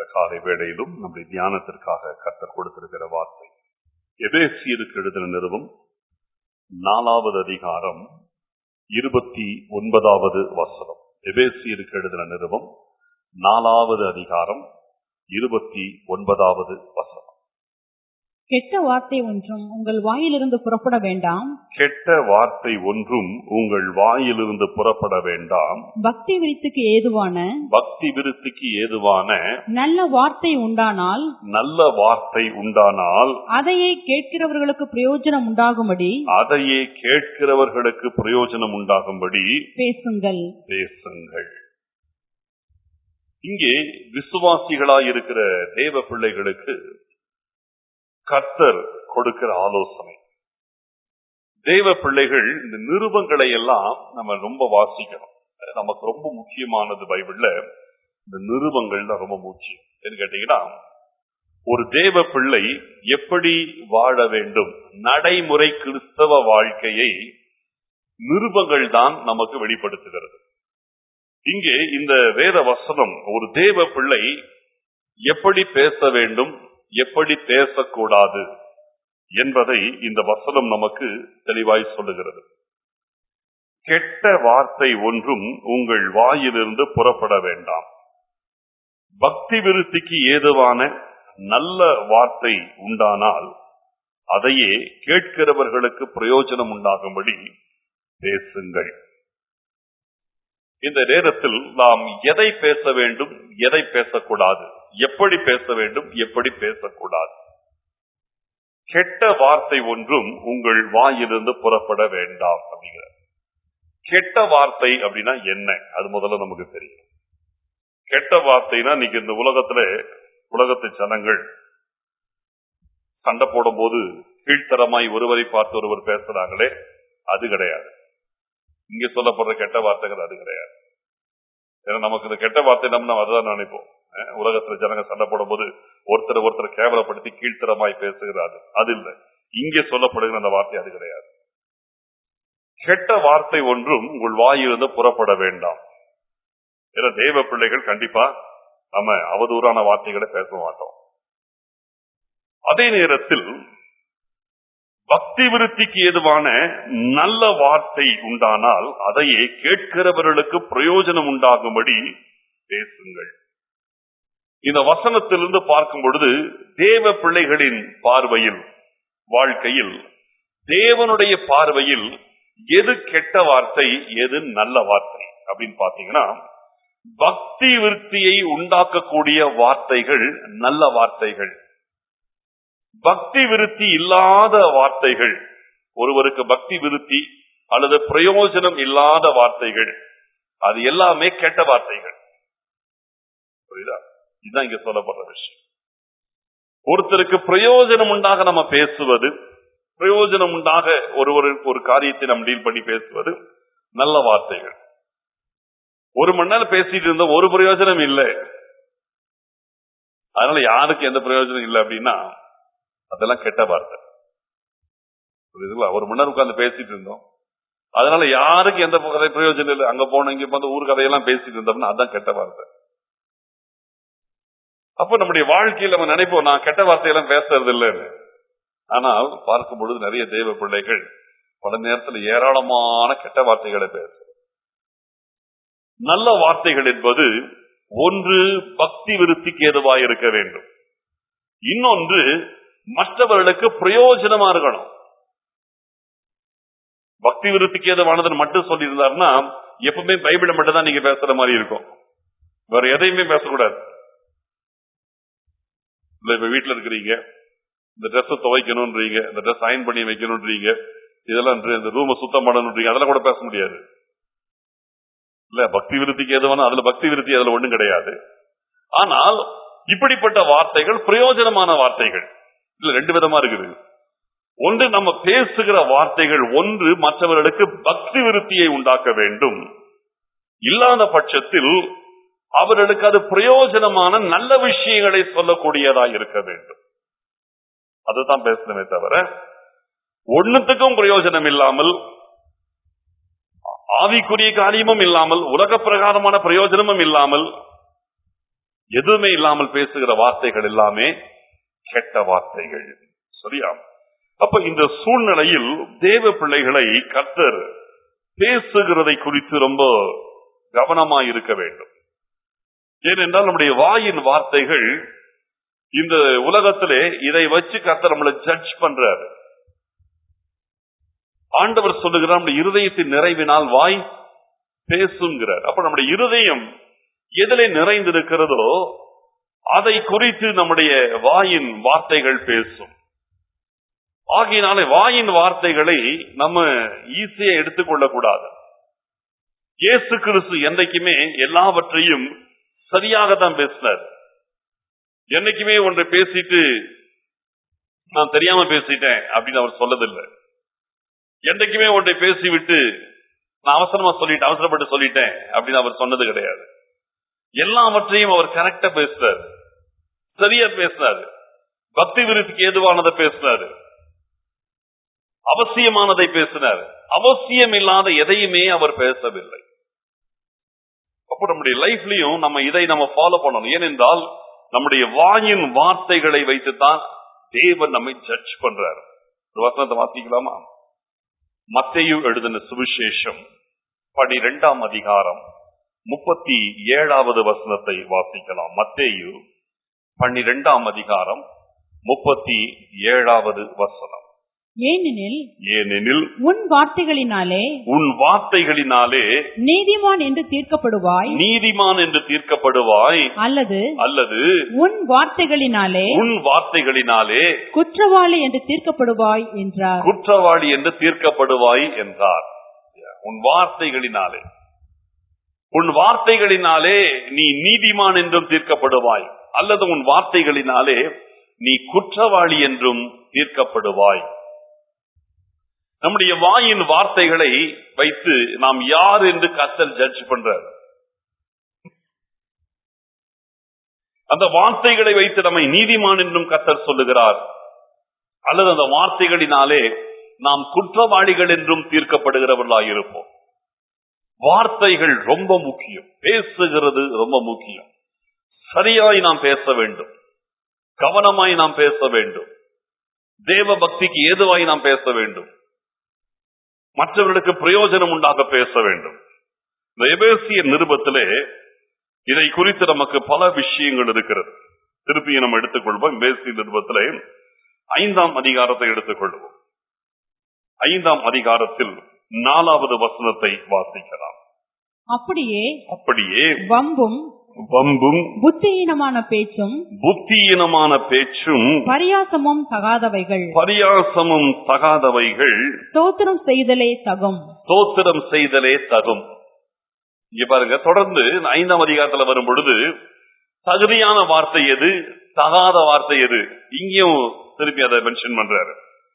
காலை வேளையிலும் நம்முடைய தியானத்திற்காக கர்த்தர் கொடுத்திருக்கிற வார்த்தை எபேசியருக்கு எழுதின நிறுவம் நாலாவது அதிகாரம் இருபத்தி ஒன்பதாவது வசனம் எபேசியருக்கு எழுதின நிறுவம் நாலாவது அதிகாரம் இருபத்தி ஒன்பதாவது வசனம் கெட்ட வார்த்தை ஒன்றும் உங்கள் வாயிலிருந்து புறப்பட வேண்டாம் கெட்ட வார்த்தை ஒன்றும் உங்கள் வாயிலிருந்து புறப்பட வேண்டாம் பக்தி விருத்திக்கு ஏதுவான பக்தி விருத்திக்கு ஏதுவான நல்ல வார்த்தை உண்டானால் நல்ல வார்த்தை உண்டானால் அதையே கேட்கிறவர்களுக்கு பிரயோஜனம் உண்டாகும்படி அதையே கேட்கிறவர்களுக்கு பிரயோஜனம் உண்டாகும்படி பேசுங்கள் பேசுங்கள் இங்கே விசுவாசிகளாயிருக்கிற தேவ பிள்ளைகளுக்கு கர்த்தர் கொடுக்கிற ஆலோசனை தேவ பிள்ளைகள் இந்த நிருபங்களை எல்லாம் நம்ம ரொம்ப வாசிக்கணும் அது நமக்கு ரொம்ப முக்கியமானது பைபிள்ல இந்த நிருபங்கள் தான் ரொம்ப முக்கியம் என்ன கேட்டீங்கன்னா ஒரு தேவ பிள்ளை எப்படி வாழ வேண்டும் நடைமுறை கிறிஸ்தவ வாழ்க்கையை நிருபங்கள் தான் நமக்கு வெளிப்படுத்துகிறது இங்கே இந்த வேத வசனம் ஒரு தேவ பிள்ளை எப்படி பேச வேண்டும் எப்படி பேசக்கூடாது என்பதை இந்த வசனம் நமக்கு தெளிவாய் சொல்லுகிறது கெட்ட வார்த்தை ஒன்றும் உங்கள் வாயிலிருந்து புறப்பட வேண்டாம் பக்தி விருத்திக்கு ஏதுவான நல்ல வார்த்தை உண்டானால் அதையே கேட்கிறவர்களுக்கு பிரயோஜனம் உண்டாகும்படி பேசுங்கள் இந்த நேரத்தில் நாம் எதை பேச வேண்டும் எதை பேசக்கூடாது எப்படி பேச வேண்டும் எப்படி பேசக்கூடாது கெட்ட வார்த்தை ஒன்றும் உங்கள் வாயிலிருந்து புறப்பட வேண்டாம் அப்படிங்கிற கெட்ட வார்த்தை அப்படின்னா என்ன அது முதல்ல நமக்கு தெரியும் கெட்ட வார்த்தைனா இன்னைக்கு இந்த உலகத்துல உலகத்து ஜனங்கள் சண்டை போடும் போது கீழ்த்தரமாய் ஒருவரை பார்த்து ஒருவர் பேசுறாங்களே அது கிடையாது இங்க சொல்லப்படுற கெட்ட வார்த்தைகள் அது கிடையாது ஏன்னா நமக்கு இந்த கெட்ட வார்த்தை நம்ம அதுதான் நினைப்போம் அஹ் உலகத்துல ஜனங்க சண்டை போடும் போது ஒருத்தர் ஒருத்தர் கேவலப்படுத்தி கீழ்த்தரமாய் பேசுகிறாரு அது இல்லை இங்கே சொல்லப்படுகிற அந்த வார்த்தை அது கிடையாது கெட்ட வார்த்தை ஒன்றும் உங்கள் வாயிலிருந்து புறப்பட வேண்டாம் ஏன்னா தேவ பிள்ளைகள் கண்டிப்பா நம்ம அவதூறான வார்த்தைகளை பேச மாட்டோம் அதே நேரத்தில் பக்தி விருத்திக்கு ஏதுவான நல்ல வார்த்தை உண்டானால் அதையே கேட்கிறவர்களுக்கு பிரயோஜனம் உண்டாகும்படி பேசுங்கள் இந்த வசனத்திலிருந்து பார்க்கும் பொழுது தேவ பிள்ளைகளின் பார்வையில் வாழ்க்கையில் தேவனுடைய பார்வையில் எது கெட்ட வார்த்தை எது நல்ல வார்த்தை அப்படின்னு பாத்தீங்கன்னா பக்தி விருத்தியை உண்டாக்கக்கூடிய வார்த்தைகள் நல்ல வார்த்தைகள் பக்தி விருத்தி இல்லாத வார்த்தைகள் ஒருவருக்கு பக்தி விருத்தி அல்லது பிரயோஜனம் இல்லாத வார்த்தைகள் அது எல்லாமே கெட்ட வார்த்தைகள் புரியுதா இதுதான் இங்க சொல்லப்படுற விஷயம் ஒருத்தருக்கு பிரயோஜனம் உண்டாக நம்ம பேசுவது பிரயோஜனம் உண்டாக ஒரு ஒரு ஒரு காரியத்தை நம்ம டீல் பண்ணி பேசுவது நல்ல வார்த்தைகள் ஒரு மணி நேரம் பேசிட்டு இருந்த ஒரு பிரயோஜனம் இல்லை அதனால யாருக்கு எந்த பிரயோஜனம் இல்லை அப்படின்னா அதெல்லாம் கெட்ட வார்த்தை புரியுதுங்களா ஒரு மணி நேரம் உட்கார்ந்து பேசிட்டு இருந்தோம் அதனால யாருக்கு எந்த கதை பிரயோஜனம் இல்லை அங்க போன இங்க வந்து ஊர் கதையெல்லாம் பேசிட்டு இருந்தோம்னா அதான் கெட்ட வார்த்தை அப்ப நம்முடைய வாழ்க்கையில் நம்ம நினைப்போம் நான் கெட்ட வார்த்தையெல்லாம் பேசுறது இல்லைன்னு ஆனால் பார்க்கும் பொழுது நிறைய தேவ பிள்ளைகள் பல நேரத்தில் ஏராளமான கெட்ட வார்த்தைகளை பேச நல்ல வார்த்தைகள் என்பது ஒன்று பக்தி விருத்திக்கு ஏதுவாக இருக்க வேண்டும் இன்னொன்று மற்றவர்களுக்கு பிரயோஜனமா இருக்கணும் பக்தி விருத்திக்கு ஏதுவானதுன்னு மட்டும் சொல்லியிருந்தாருன்னா எப்பவுமே பைபிளை மட்டும் தான் நீங்க பேசுற மாதிரி இருக்கும் வேற எதையுமே பேசக்கூடாது இல்ல இப்ப வீட்டுல இருக்கிறீங்க இந்த ட்ரெஸ் துவைக்கணும்ன்றீங்க இந்த ட்ரெஸ் அயன் பண்ணி வைக்கணும்ன்றீங்க இதெல்லாம் இந்த ரூமை சுத்தம் பண்ணணும்ன்றீங்க அதெல்லாம் கூட பேச முடியாது இல்ல பக்தி விருத்திக்கு எதுவான அதுல பக்தி விருத்தி அதுல ஒண்ணும் கிடையாது ஆனால் இப்படிப்பட்ட வார்த்தைகள் பிரயோஜனமான வார்த்தைகள் இல்ல ரெண்டு விதமா இருக்குது ஒன்று நம்ம பேசுகிற வார்த்தைகள் ஒன்று மற்றவர்களுக்கு பக்தி விருத்தியை உண்டாக்க வேண்டும் இல்லாத பட்சத்தில் அவர்களுக்கு அது பிரயோஜனமான நல்ல விஷயங்களை சொல்லக்கூடியதா இருக்க வேண்டும் அதுதான் பேசணுமே தவிர ஒண்ணுத்துக்கும் பிரயோஜனம் இல்லாமல் ஆவிக்குரிய காரியமும் இல்லாமல் உலக பிரகாரமான பிரயோஜனமும் இல்லாமல் எதுவுமே இல்லாமல் பேசுகிற வார்த்தைகள் எல்லாமே கெட்ட வார்த்தைகள் சரியா அப்ப இந்த சூழ்நிலையில் தேவ பிள்ளைகளை கர்த்தர் பேசுகிறதை குறித்து ரொம்ப கவனமா இருக்க வேண்டும் ஏனென்றால் நம்முடைய வாயின் வார்த்தைகள் இந்த உலகத்திலே இதை வச்சு கர்த்தர் நம்மளை ஜட்ஜ் பண்றாரு ஆண்டவர் சொல்லுகிறார் நம்முடைய இருதயத்தின் நிறைவினால் வாய் பேசுங்கிறார் அப்ப நம்முடைய இருதயம் எதிலே நிறைந்திருக்கிறதோ அதை குறித்து நம்முடைய வாயின் வார்த்தைகள் பேசும் ஆகையினாலே வாயின் வார்த்தைகளை நம்ம ஈஸியா எடுத்துக்கொள்ளக் கூடாது இயேசு கிறிஸ்து என்றைக்குமே எல்லாவற்றையும் சரியாக தான் பேசினார் என்னைக்குமே ஒன்றை பேசிட்டு நான் தெரியாம பேசிட்டேன் அப்படின்னு அவர் சொல்லதில்லை என்றைக்குமே ஒன்றை பேசிவிட்டு நான் அவசரமா சொல்லிட்டேன் அவசரப்பட்டு சொல்லிட்டேன் அப்படின்னு அவர் சொன்னது கிடையாது எல்லாவற்றையும் அவர் கரெக்டா பேசுறாரு சரியா பேசினாரு பக்தி விருத்திக்கு ஏதுவானதை பேசினாரு அவசியமானதை பேசினார் அவசியம் இல்லாத எதையுமே அவர் பேசவில்லை அப்ப நம்முடைய லைஃப்லயும் நம்ம இதை நம்ம ஃபாலோ பண்ணணும் ஏனென்றால் நம்முடைய வாயின் வார்த்தைகளை வைத்துத்தான் தேவன் நம்மை ஜட்ஜ் பண்றாரு ஒரு வசனத்தை வாசிக்கலாமா மத்தையு எழுதின சுவிசேஷம் பனிரெண்டாம் அதிகாரம் முப்பத்தி ஏழாவது வசனத்தை வாசிக்கலாம் மத்தேயு பன்னிரெண்டாம் அதிகாரம் முப்பத்தி ஏழாவது வசனம் ஏனெனில் ஏனெனில் உன் வார்த்தைகளினாலே உன் வார்த்தைகளினாலே நீதிமான் என்று தீர்க்கப்படுவாய் நீதிமான் என்று தீர்க்கப்படுவாய் அல்லது அல்லது உன் வார்த்தைகளினாலே உன் வார்த்தைகளினாலே குற்றவாளி என்று தீர்க்கப்படுவாய் என்றார் குற்றவாளி என்று தீர்க்கப்படுவாய் என்றார் உன் வார்த்தைகளினாலே உன் வார்த்தைகளினாலே நீ நீதிமான் என்றும் தீர்க்கப்படுவாய் அல்லது உன் வார்த்தைகளினாலே நீ குற்றவாளி என்றும் தீர்க்கப்படுவாய் நம்முடைய வாயின் வார்த்தைகளை வைத்து நாம் யார் என்று கத்தல் ஜட்ஜ் பண்றார் அந்த வார்த்தைகளை வைத்து நம்மை நீதிமான் என்றும் கத்தர் சொல்லுகிறார் அல்லது அந்த வார்த்தைகளினாலே நாம் குற்றவாளிகள் என்றும் தீர்க்கப்படுகிறவர்களாய் இருப்போம் வார்த்தைகள் ரொம்ப முக்கியம் பேசுகிறது ரொம்ப முக்கியம் சரியாய் நாம் பேச வேண்டும் கவனமாய் நாம் பேச வேண்டும் தேவ பக்திக்கு ஏதுவாய் நாம் பேச வேண்டும் மற்றவர்களுக்கு பிரயோஜனம் உண்டாக பேச வேண்டும் இந்த எபேசிய நிருபத்திலே இதை குறித்து நமக்கு பல விஷயங்கள் இருக்கிறது திருப்பி நம்ம எடுத்துக்கொள்வோம் எபேசிய நிருபத்திலே ஐந்தாம் அதிகாரத்தை எடுத்துக்கொள்வோம் ஐந்தாம் அதிகாரத்தில் நாலாவது வசனத்தை வாசிக்கலாம் அப்படியே அப்படியே வம்பும் வம்பும் புத்தியீனமான பேச்சும் புத்தியீனமான பேச்சும் பரியாசமும் தகாதவைகள் பரியாசமும் தகாதவைகள் ஸ்தோத்திரம் செய்தலே தகும் தோத்திரம் செய்தலே தகும் இங்க பாருங்க தொடர்ந்து இந்த ஐந்தாம் அதிகாரத்துல வரும் பொழுது தகுதியான வார்த்தை எது தகாத வார்த்தை எது இங்கேயும் திருப்பி அதை மென்ஷன் பண்றாரு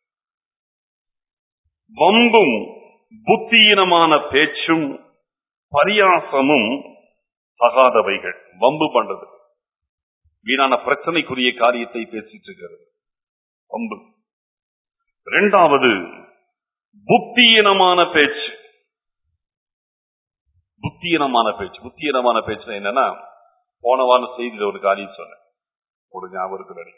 வம்பும் புத்தியீனமான பேச்சும் பரியாசமும் தகாதவைகள் வம்பு பண்றது வீணான பிரச்சனைக்குரிய காரியத்தை பேசிட்டு இருக்கிறது வம்பு இரண்டாவது புத்தியீனமான பேச்சு புத்தியீனமான பேச்சு புத்தியீனமான பேச்சு என்னன்னா போன வாரம் செய்தியில ஒரு காரியம் சொன்னேன் ஒரு ஞாபகம் இருக்கு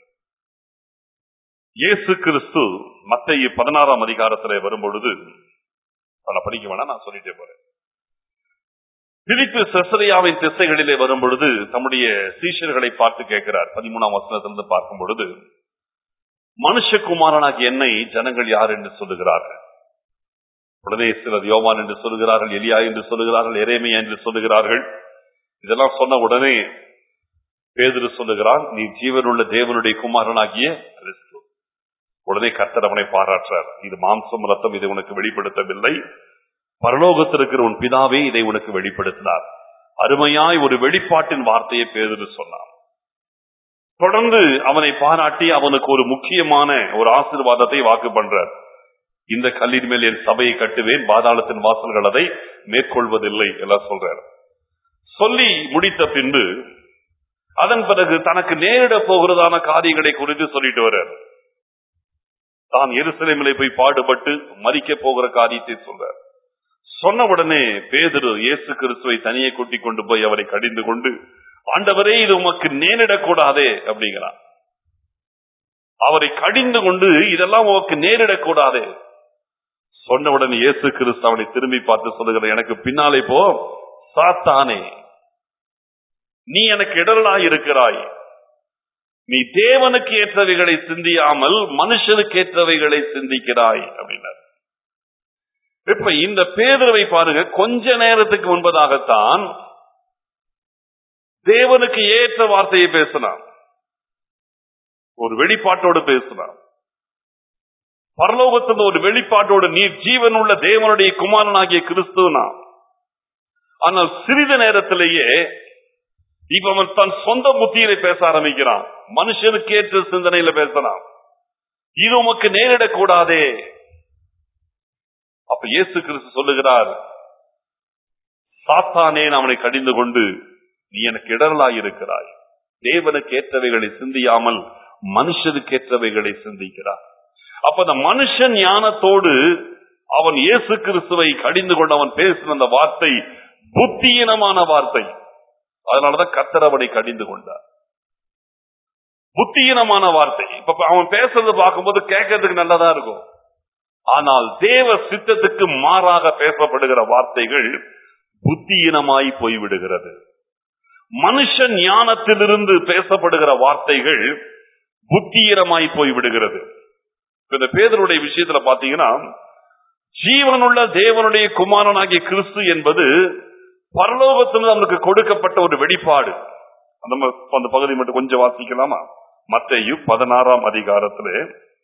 இயேசு கிறிஸ்து மத்திய பதினாறாம் அதிகாரத்துல வரும்பொழுது அதை படிக்க வேணாம் நான் சொல்லிட்டே போறேன் பிலிப்பு செசரியாவின் திசைகளிலே வரும் பொழுது தம்முடைய சீஷர்களை பார்த்து கேட்கிறார் பதிமூணாம் வசனத்திலிருந்து பார்க்கும் பொழுது மனுஷகுமாரனாகிய என்னை ஜனங்கள் யார் என்று சொல்லுகிறார்கள் உடனே சிலர் யோவான் என்று சொல்லுகிறார்கள் எலியா என்று சொல்லுகிறார்கள் எரேமியா என்று சொல்லுகிறார்கள் இதெல்லாம் சொன்ன உடனே பேதுரு சொல்லுகிறான் நீ ஜீவனுள்ள தேவனுடைய குமாரனாகிய கிறிஸ்து உடனே கர்த்தர் அவனை பாராட்டுறார் இது மாம்சம் ரத்தம் இதை உனக்கு வெளிப்படுத்தவில்லை பரலோகத்தில் இருக்கிற உன் பிதாவே இதை உனக்கு வெளிப்படுத்தினார் அருமையாய் ஒரு வெளிப்பாட்டின் வார்த்தையை பேதுரு சொன்னார் தொடர்ந்து அவனை பாராட்டி அவனுக்கு ஒரு முக்கியமான ஒரு ஆசீர்வாதத்தை வாக்கு பண்றார் இந்த கல்லின் மேல் என் சபையை கட்டுவேன் பாதாளத்தின் வாசல்கள் அதை மேற்கொள்வதில்லை எல்லாம் சொல்றார் சொல்லி முடித்த பின்பு அதன் பிறகு தனக்கு நேரிட போகிறதான காரியங்களை குறித்து சொல்லிட்டு வர்றார் தான் எருசலேமிலே போய் பாடுபட்டு மறிக்க போகிற காரியத்தை சொல்றார் சொன்ன உடனே பேதுரு இயேசு கிறிஸ்துவை தனியே கூட்டிக் கொண்டு போய் அவரை கடிந்து கொண்டு ஆண்டவரே இது உமக்கு நேரிடக்கூடாதே அப்படிங்கிறான் அவரை கடிந்து கொண்டு இதெல்லாம் உமக்கு நேரிடக்கூடாதே சொன்ன உடனே இயேசு கிறிஸ்து அவனை திரும்பி பார்த்து சொல்லுகிற எனக்கு பின்னாலே போ சாத்தானே நீ எனக்கு இடரலாய் இருக்கிறாய் நீ தேவனுக்கு ஏற்றவைகளை சிந்தியாமல் மனுஷனுக்கு ஏற்றவைகளை சிந்திக்கிறாய் அப்படின்னார் இப்ப இந்த பேதுருவை பாருங்க கொஞ்ச நேரத்துக்கு முன்பதாகத்தான் தேவனுக்கு ஏற்ற வார்த்தையை பேசினான் ஒரு வெளிப்பாட்டோடு பேசினான் பரலோகத்தின் ஒரு வெளிப்பாட்டோடு நீ ஜீவன் உள்ள தேவனுடைய குமாரனாகிய கிறிஸ்துவனா ஆனால் சிறிது நேரத்திலேயே இப்ப அவன் தன் சொந்த புத்தியில பேச ஆரம்பிக்கிறான் மனுஷனுக்கு ஏற்ற சிந்தனையில பேசலாம் இது உமக்கு நேரிடக்கூடாதே அப்ப இயேசு கிறிஸ்து சொல்லுகிறார் சாத்தானே அவனை கடிந்து கொண்டு நீ எனக்கு இடரலாய் இருக்கிறாய் தேவனுக்கு ஏற்றவைகளை சிந்தியாமல் மனுஷனுக்கு ஏற்றவைகளை சிந்திக்கிறார் அப்ப அந்த மனுஷன் ஞானத்தோடு அவன் இயேசு கிறிஸ்துவை கடிந்து கொண்டு அவன் பேசின அந்த வார்த்தை புத்தியீனமான வார்த்தை அதனாலதான் கர்த்தர் அவனை கடிந்து கொண்டார் புத்தியீனமான வார்த்தை இப்ப அவன் பேசுறது பார்க்கும்போது கேட்கறதுக்கு நல்லதா இருக்கும் ஆனால் தேவ சித்தத்துக்கு மாறாக பேசப்படுகிற வார்த்தைகள் புத்தியீனமாய் போய்விடுகிறது மனுஷன் ஞானத்திலிருந்து பேசப்படுகிற வார்த்தைகள் புத்தியீனமாய் போய்விடுகிறது இப்ப இந்த பேதருடைய விஷயத்துல பாத்தீங்கன்னா ஜீவனுள்ள தேவனுடைய குமாரனாகிய கிறிஸ்து என்பது பரலோகத்திலிருந்து அவனுக்கு கொடுக்கப்பட்ட ஒரு வெளிப்பாடு அந்த ம- அந்த பகுதி மட்டும் கொஞ்சம் வாசிக்கலாமா மத்தேயு பதினாறாம் அதிகாரத்திலே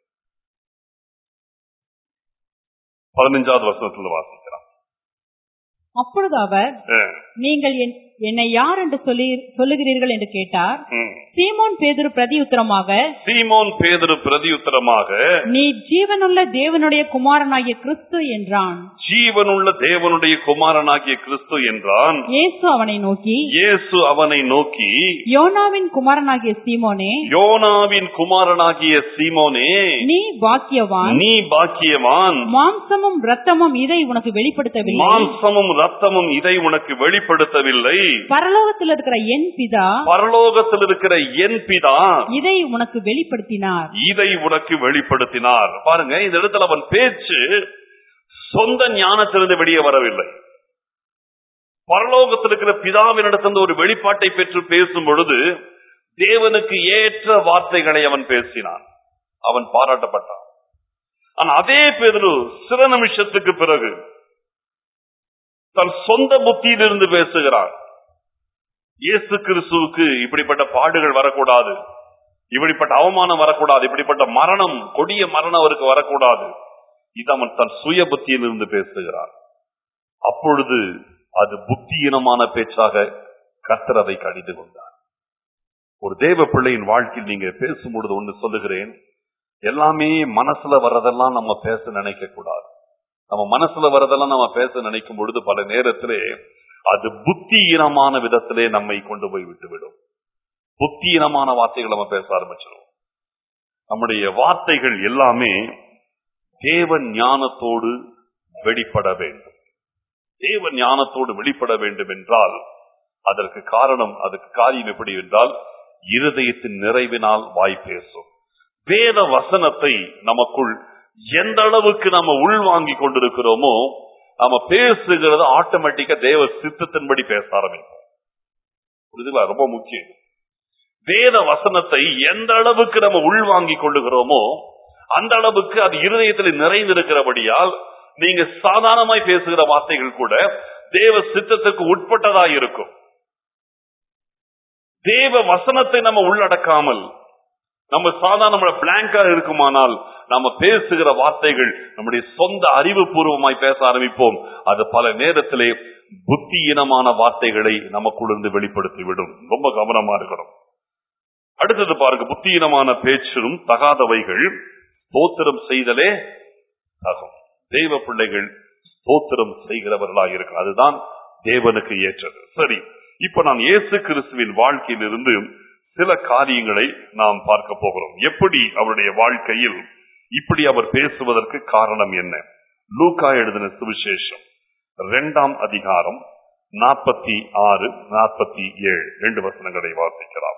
பதினஞ்சாவது வசனத்துல வாசிக்கலாம் அப்பொழுது அவர் ஆ, நீங்கள் என்- என்னை யார் என்று சொல்லி சொல்லுகிறீர்கள் என்று கேட்டார் ம். சீமோன் பேதுரு பிரதியுத்தரமாக சீமோன் பேதுரு பிரதியுத்தரமாக நீ ஜீவனுள்ள தேவனுடைய குமாரனாகிய கிறிஸ்து என்றான் ஜீவனுள்ள தேவனுடைய குமாரனாகிய கிறிஸ்து என்றான் இயேசு அவனை நோக்கி இயேசு அவனை நோக்கி யோனாவின் குமாரனாகிய சீமோனே யோனாவின் குமாரனாகிய சீமோனே நீ பாக்கியவான் நீ பாக்கியவான் மாம்சமும் இரத்தமும் இதை உனக்கு வெளிப்படுத்தவில்லை மாம்சமும் ரத்தமும் இதை உனக்கு வெளிப்படுத்தவில்லை பரலோகத்தில் இருக்கிற என் பிதா பரலோகத்தில் இருக்கிற என் பிதா இதை உனக்கு வெளிப்படுத்தினார் இதை உனக்கு வெளிப்படுத்தினார் பாருங்க இந்த இடத்துல அவன் பேச்சு சொந்த ஞானத்திலிருந்து வெளியே வரவில்லை பரலோகத்தில் இருக்கிற பிதாவினிடத்திலிருந்து ஒரு வெளிப்பாட்டை பெற்று பேசும் பொழுது தேவனுக்கு ஏற்ற வார்த்தைகளை அவன் பேசினான் அவன் பாராட்டப்பட்டான் ஆனா அதே பேரு சில நிமிஷத்துக்கு பிறகு தன் சொந்த புத்தியிலிருந்து பேசுகிறான் இயேசு கிறிஸ்துவுக்கு இப்படிப்பட்ட பாடுகள் வரக்கூடாது இப்படிப்பட்ட அவமானம் வரக்கூடாது இப்படிப்பட்ட மரணம் கொடிய மரணம் அவருக்கு வரக்கூடாது இது அவன் தன் சுய புத்தியிலிருந்து பேசுகிறான் அப்பொழுது அது புத்தியினமான பேச்சாக கர்த்தரவை கடிந்து கொண்டார் ஒரு தேவ பிள்ளையின் வாழ்க்கையில் நீங்க பேசும்பொழுது ஒன்று சொல்லுகிறேன் எல்லாமே மனசுல வர்றதெல்லாம் நம்ம பேச நினைக்க கூடாது நம்ம மனசுல வர்றதெல்லாம் நம்ம பேச நினைக்கும் பொழுது பல நேரத்திலே அது புத்தியீனமான விதத்திலே நம்மை கொண்டு போய் விட்டுவிடும் புத்தியீனமான வார்த்தைகள் நம்ம பேச ஆரம்பிச்சிடும் நம்முடைய வார்த்தைகள் எல்லாமே தேவ ஞானத்தோடு வெளிப்பட வேண்டும் தேவ ஞானத்தோடு வெளிப்பட வேண்டும் என்றால் அதற்கு காரணம் அதுக்கு காரியம் எப்படி என்றால் இருதயத்தின் நிறைவினால் வாய் பேசும் வேத வசனத்தை நமக்குள் எந்த அளவுக்கு நம்ம உள்வாங்கி கொண்டிருக்கிறோமோ நம்ம பேசுகிறது ஆட்டோமேட்டிக்கா தேவ சித்தத்தின்படி பேச ஆரம்பிக்கும் புரியுதுங்களா ரொம்ப முக்கியம் வேத வசனத்தை எந்த அளவுக்கு நம்ம உள்வாங்கி கொள்ளுகிறோமோ அந்த அளவுக்கு அது இருதயத்தில் நிறைந்திருக்கிறபடியால் நீங்க சாதாரணமாய் பேசுகிற வார்த்தைகள் கூட தேவ சித்தத்துக்கு உட்பட்டதா இருக்கும் தேவ வசனத்தை நம்ம உள்ளடக்காமல் நம்ம சாதாரண பிளாங்கா இருக்குமானால் நம்ம பேசுகிற வார்த்தைகள் நம்முடைய சொந்த அறிவுபூர்வமாய் பேச ஆரம்பிப்போம் அது பல நேரத்திலே புத்தியினமான வார்த்தைகளை நமக்குள்ளிருந்து வெளிப்படுத்திவிடும் ரொம்ப கவனமா இருக்கணும் அடுத்தது பாருங்க புத்தியினமான பேச்சிலும் தகாதவைகள் ஸ்தோத்திரம் செய்தலே தகும் தெய்வ பிள்ளைகள் ஸ்தோத்திரம் செய்கிறவர்களாக இருக்கு அதுதான் தேவனுக்கு ஏற்றது சரி இப்ப நான் இயேசு கிறிஸ்துவின் வாழ்க்கையிலிருந்து சில காரியங்களை நாம் பார்க்க போகிறோம் எப்படி அவருடைய வாழ்க்கையில் இப்படி அவர் பேசுவதற்கு காரணம் என்ன லூக்கா எழுதின சுவிசேஷம் இரண்டாம் அதிகாரம் நாற்பத்தி ஆறு நாற்பத்தி ஏழு ரெண்டு வசனங்களை வாசிக்கலாம்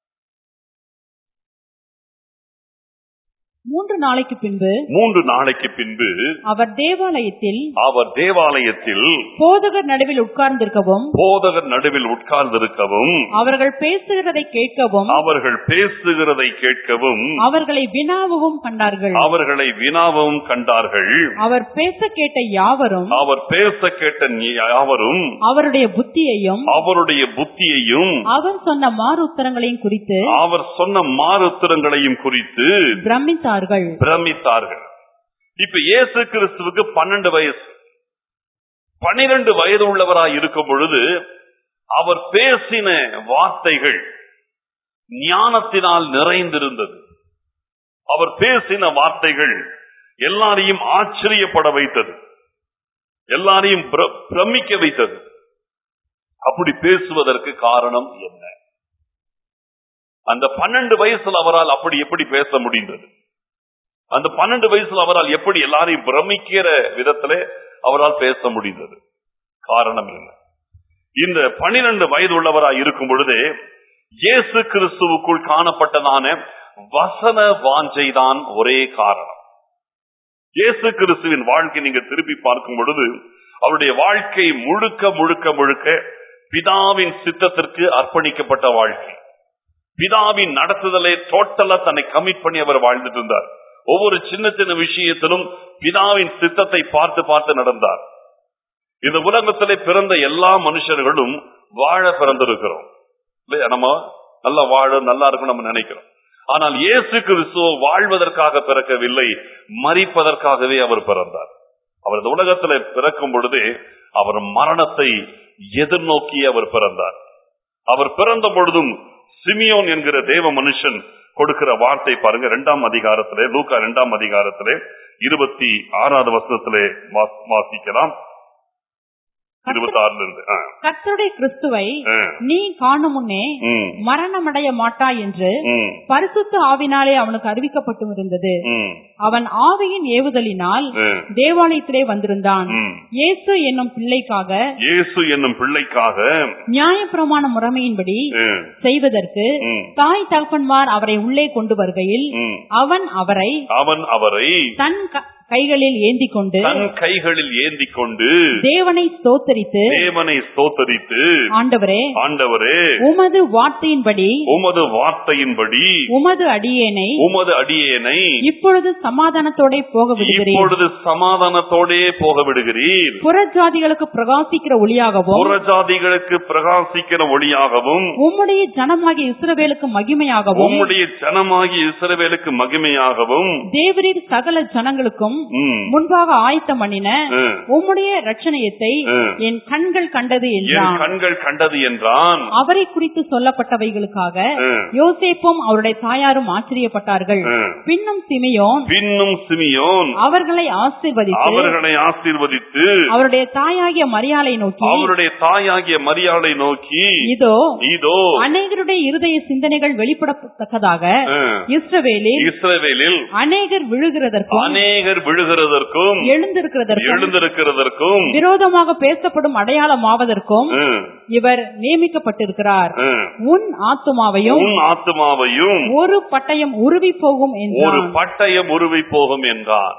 மூன்று நாளைக்கு பின்பு மூன்று நாளைக்கு பின்பு அவர் தேவாலயத்தில் அவர் தேவாலயத்தில் போதகர் நடுவில் உட்கார்ந்திருக்கவும் போதகர் நடுவில் உட்கார்ந்திருக்கவும் அவர்கள் பேசுகிறதை கேட்கவும் அவர்கள் பேசுகிறதை கேட்கவும் அவர்களை வினாவும் கண்டார்கள் அவர்களை வினாவும் கண்டார்கள் அவர் பேச கேட்ட யாவரும் அவர் பேச கேட்ட யாவரும் அவருடைய புத்தியையும் அவருடைய புத்தியையும் அவர் சொன்ன மாறு உத்தரங்களையும் குறித்து அவர் சொன்ன மாறுத்திரங்களையும் குறித்து பிரமித்தார்கள் பிரமித்தார்கள் இப்ப இயேசு கிறிஸ்துவுக்கு பன்னெண்டு வயசு பனிரெண்டு வயது உள்ளவராய் இருக்கும் பொழுது அவர் பேசின வார்த்தைகள் ஞானத்தினால் நிறைந்திருந்தது அவர் பேசின வார்த்தைகள் எல்லாரையும் ஆச்சரியப்பட வைத்தது எல்லாரையும் பிர- பிரமிக்க வைத்தது அப்படி பேசுவதற்கு காரணம் என்ன அந்த பன்னெண்டு வயசுல அவரால் அப்படி எப்படி பேச முடிந்தது அந்த பன்னெண்டு வயசுல அவரால் எப்படி எல்லாரையும் பிரமிக்கிற விதத்திலே அவரால் பேச முடிந்தது காரணம் என்ன இந்த பனிரெண்டு வயது உள்ளவராய் இருக்கும் பொழுதே இயேசு கிறிஸ்துவுக்குள் காணப்பட்டதான வசன வாஞ்சைதான் ஒரே காரணம் இயேசு கிறிஸ்துவின் வாழ்க்கை நீங்க திருப்பி பார்க்கும் பொழுது அவருடைய வாழ்க்கை முழுக்க முழுக்க முழுக்க பிதாவின் சித்தத்திற்கு அர்ப்பணிக்கப்பட்ட வாழ்க்கை பிதாவின் நடத்துதலை டோட்டலா தன்னை கமிட் பண்ணி அவர் வாழ்ந்துட்டு இருந்தார் ஒவ்வொரு சின்ன சின்ன விஷயத்திலும் பிதாவின் சித்தத்தை பார்த்து பார்த்து நடந்தார் இந்த உலகத்திலே பிறந்த எல்லா மனுஷர்களும் வாழ பிறந்திருக்கிறோம் இல்லையா நம்ம நல்லா வாழ நல்லா இருக்கும் நம்ம நினைக்கிறோம் ஆனால் இயேசு கிறிஸ்துவ வாழ்வதற்காக பிறக்கவில்லை மறிப்பதற்காகவே அவர் பிறந்தார் அவர் இந்த உலகத்திலே பிறக்கும் பொழுதே அவர் மரணத்தை எதிர்நோக்கி அவர் பிறந்தார் அவர் பிறந்த பொழுதும் சிமியோன் என்கிற தேவ மனுஷன் கொடுக்கிற வார்த்தை பாருங்க இரண்டாம் அதிகாரத்திலே லூக்கா இரண்டாம் அதிகாரத்திலே இருபத்தி ஆறாவது வசனத்திலே வா- வாசிக்கலாம் இருபத்தி ஆறுல இருந்து ஆ, கர்த்தருடைய கிறிஸ்துவை ஆ, நீ காணும் முன்னே ம், மரணமடைய மாட்டாய் என்று ம், பரிசுத்த ஆவினாலே அவனுக்கு அறிவிக்கப்பட்டும் இருந்தது ம், அவன் ஆவியின் ஏவுதலினால் ம், தேவாலயத்திலே வந்திருந்தான் ம். இயேசு என்னும் பிள்ளைக்காக இயேசு என்னும் பிள்ளைக்காக நியாயப்பிரமாண முறைமையின்படி ம், செய்வதற்கு ம், தாய் தகப்பன்மார் அவரை உள்ளே கொண்டு வருகையில் ம். அவன் அவரை அவன் அவரை தன் க- கைகளில் ஏந்தி கொண்டு தன் கைகளில் ஏந்தி கொண்டு தேவனை ஸ்தோத்தரித்து தேவனை ஸ்தோத்தரித்து ஆண்டவரே ஆண்டவரே உமது வார்த்தையின்படி உமது வார்த்தையின்படி உமது அடியேனை உமது அடியேனை இப்பொழுது சமாதானத்தோட போக விடுகிறேன் இப்பொழுது சமாதானத்தோடே போக விடுகிறீர் புறஜாதிகளுக்கு பிரகாசிக்கிற ஒளியாகவும் புறஜாதிகளுக்கு பிரகாசிக்கிற ஒளியாகவும் உம்முடைய ஜனமாகிய இஸ்ரவேலுக்கு மகிமையாகவும் உம்முடைய ஜனமாகி இஸ்ரவேலுக்கு மகிமையாகவும் தேவரீர் சகல ஜனங்களுக்கும் ம், முன்பாக ஆயத்தம் பண்ணின ம், உம்முடைய ரட்சணையத்தை ம். என் கண்கள் கண்டது என் என்றான் கண்கள் கண்டது என்றான் அவரை குறித்து சொல்லப்பட்டவைகளுக்காக ம், யோசேப்பும் அவருடைய தாயாரும் ஆச்சரியப்பட்டார்கள் ம். பின்னும் சிமியோன் பின்னும் சிமியோன் அவர்களை ஆசீர்வதித்து அவர்களை ஆசீர்வதித்து அவருடைய தாயாகிய மரியாதை நோக்கி அவருடைய தாயாகிய மரியாதை நோக்கி இதோ இதோ அநேகருடைய இருதய சிந்தனைகள் வெளிப்படத்தக்கதாக ம், இஸ்ரவேலில் இஸ்ரவேலில் அநேகர் விழுகிறதற்கும் அநேகர் விழுகிறதற்கும் எழுந்திருக்கிறதற்கும் எழுந்திருக்கிறதற்கும் விரோதமாக பேசப்படும் அடையாளமாவதற்கும் ம், இவர் நியமிக்கப்பட்டிருக்கிறார் ம். உன் ஆத்துமாவையும் உன் ஆத்துமாவையும் ஒரு பட்டயம் உருவி போகும் ஒரு என்றான் பட்டயம் உருவி போகும் என்றான்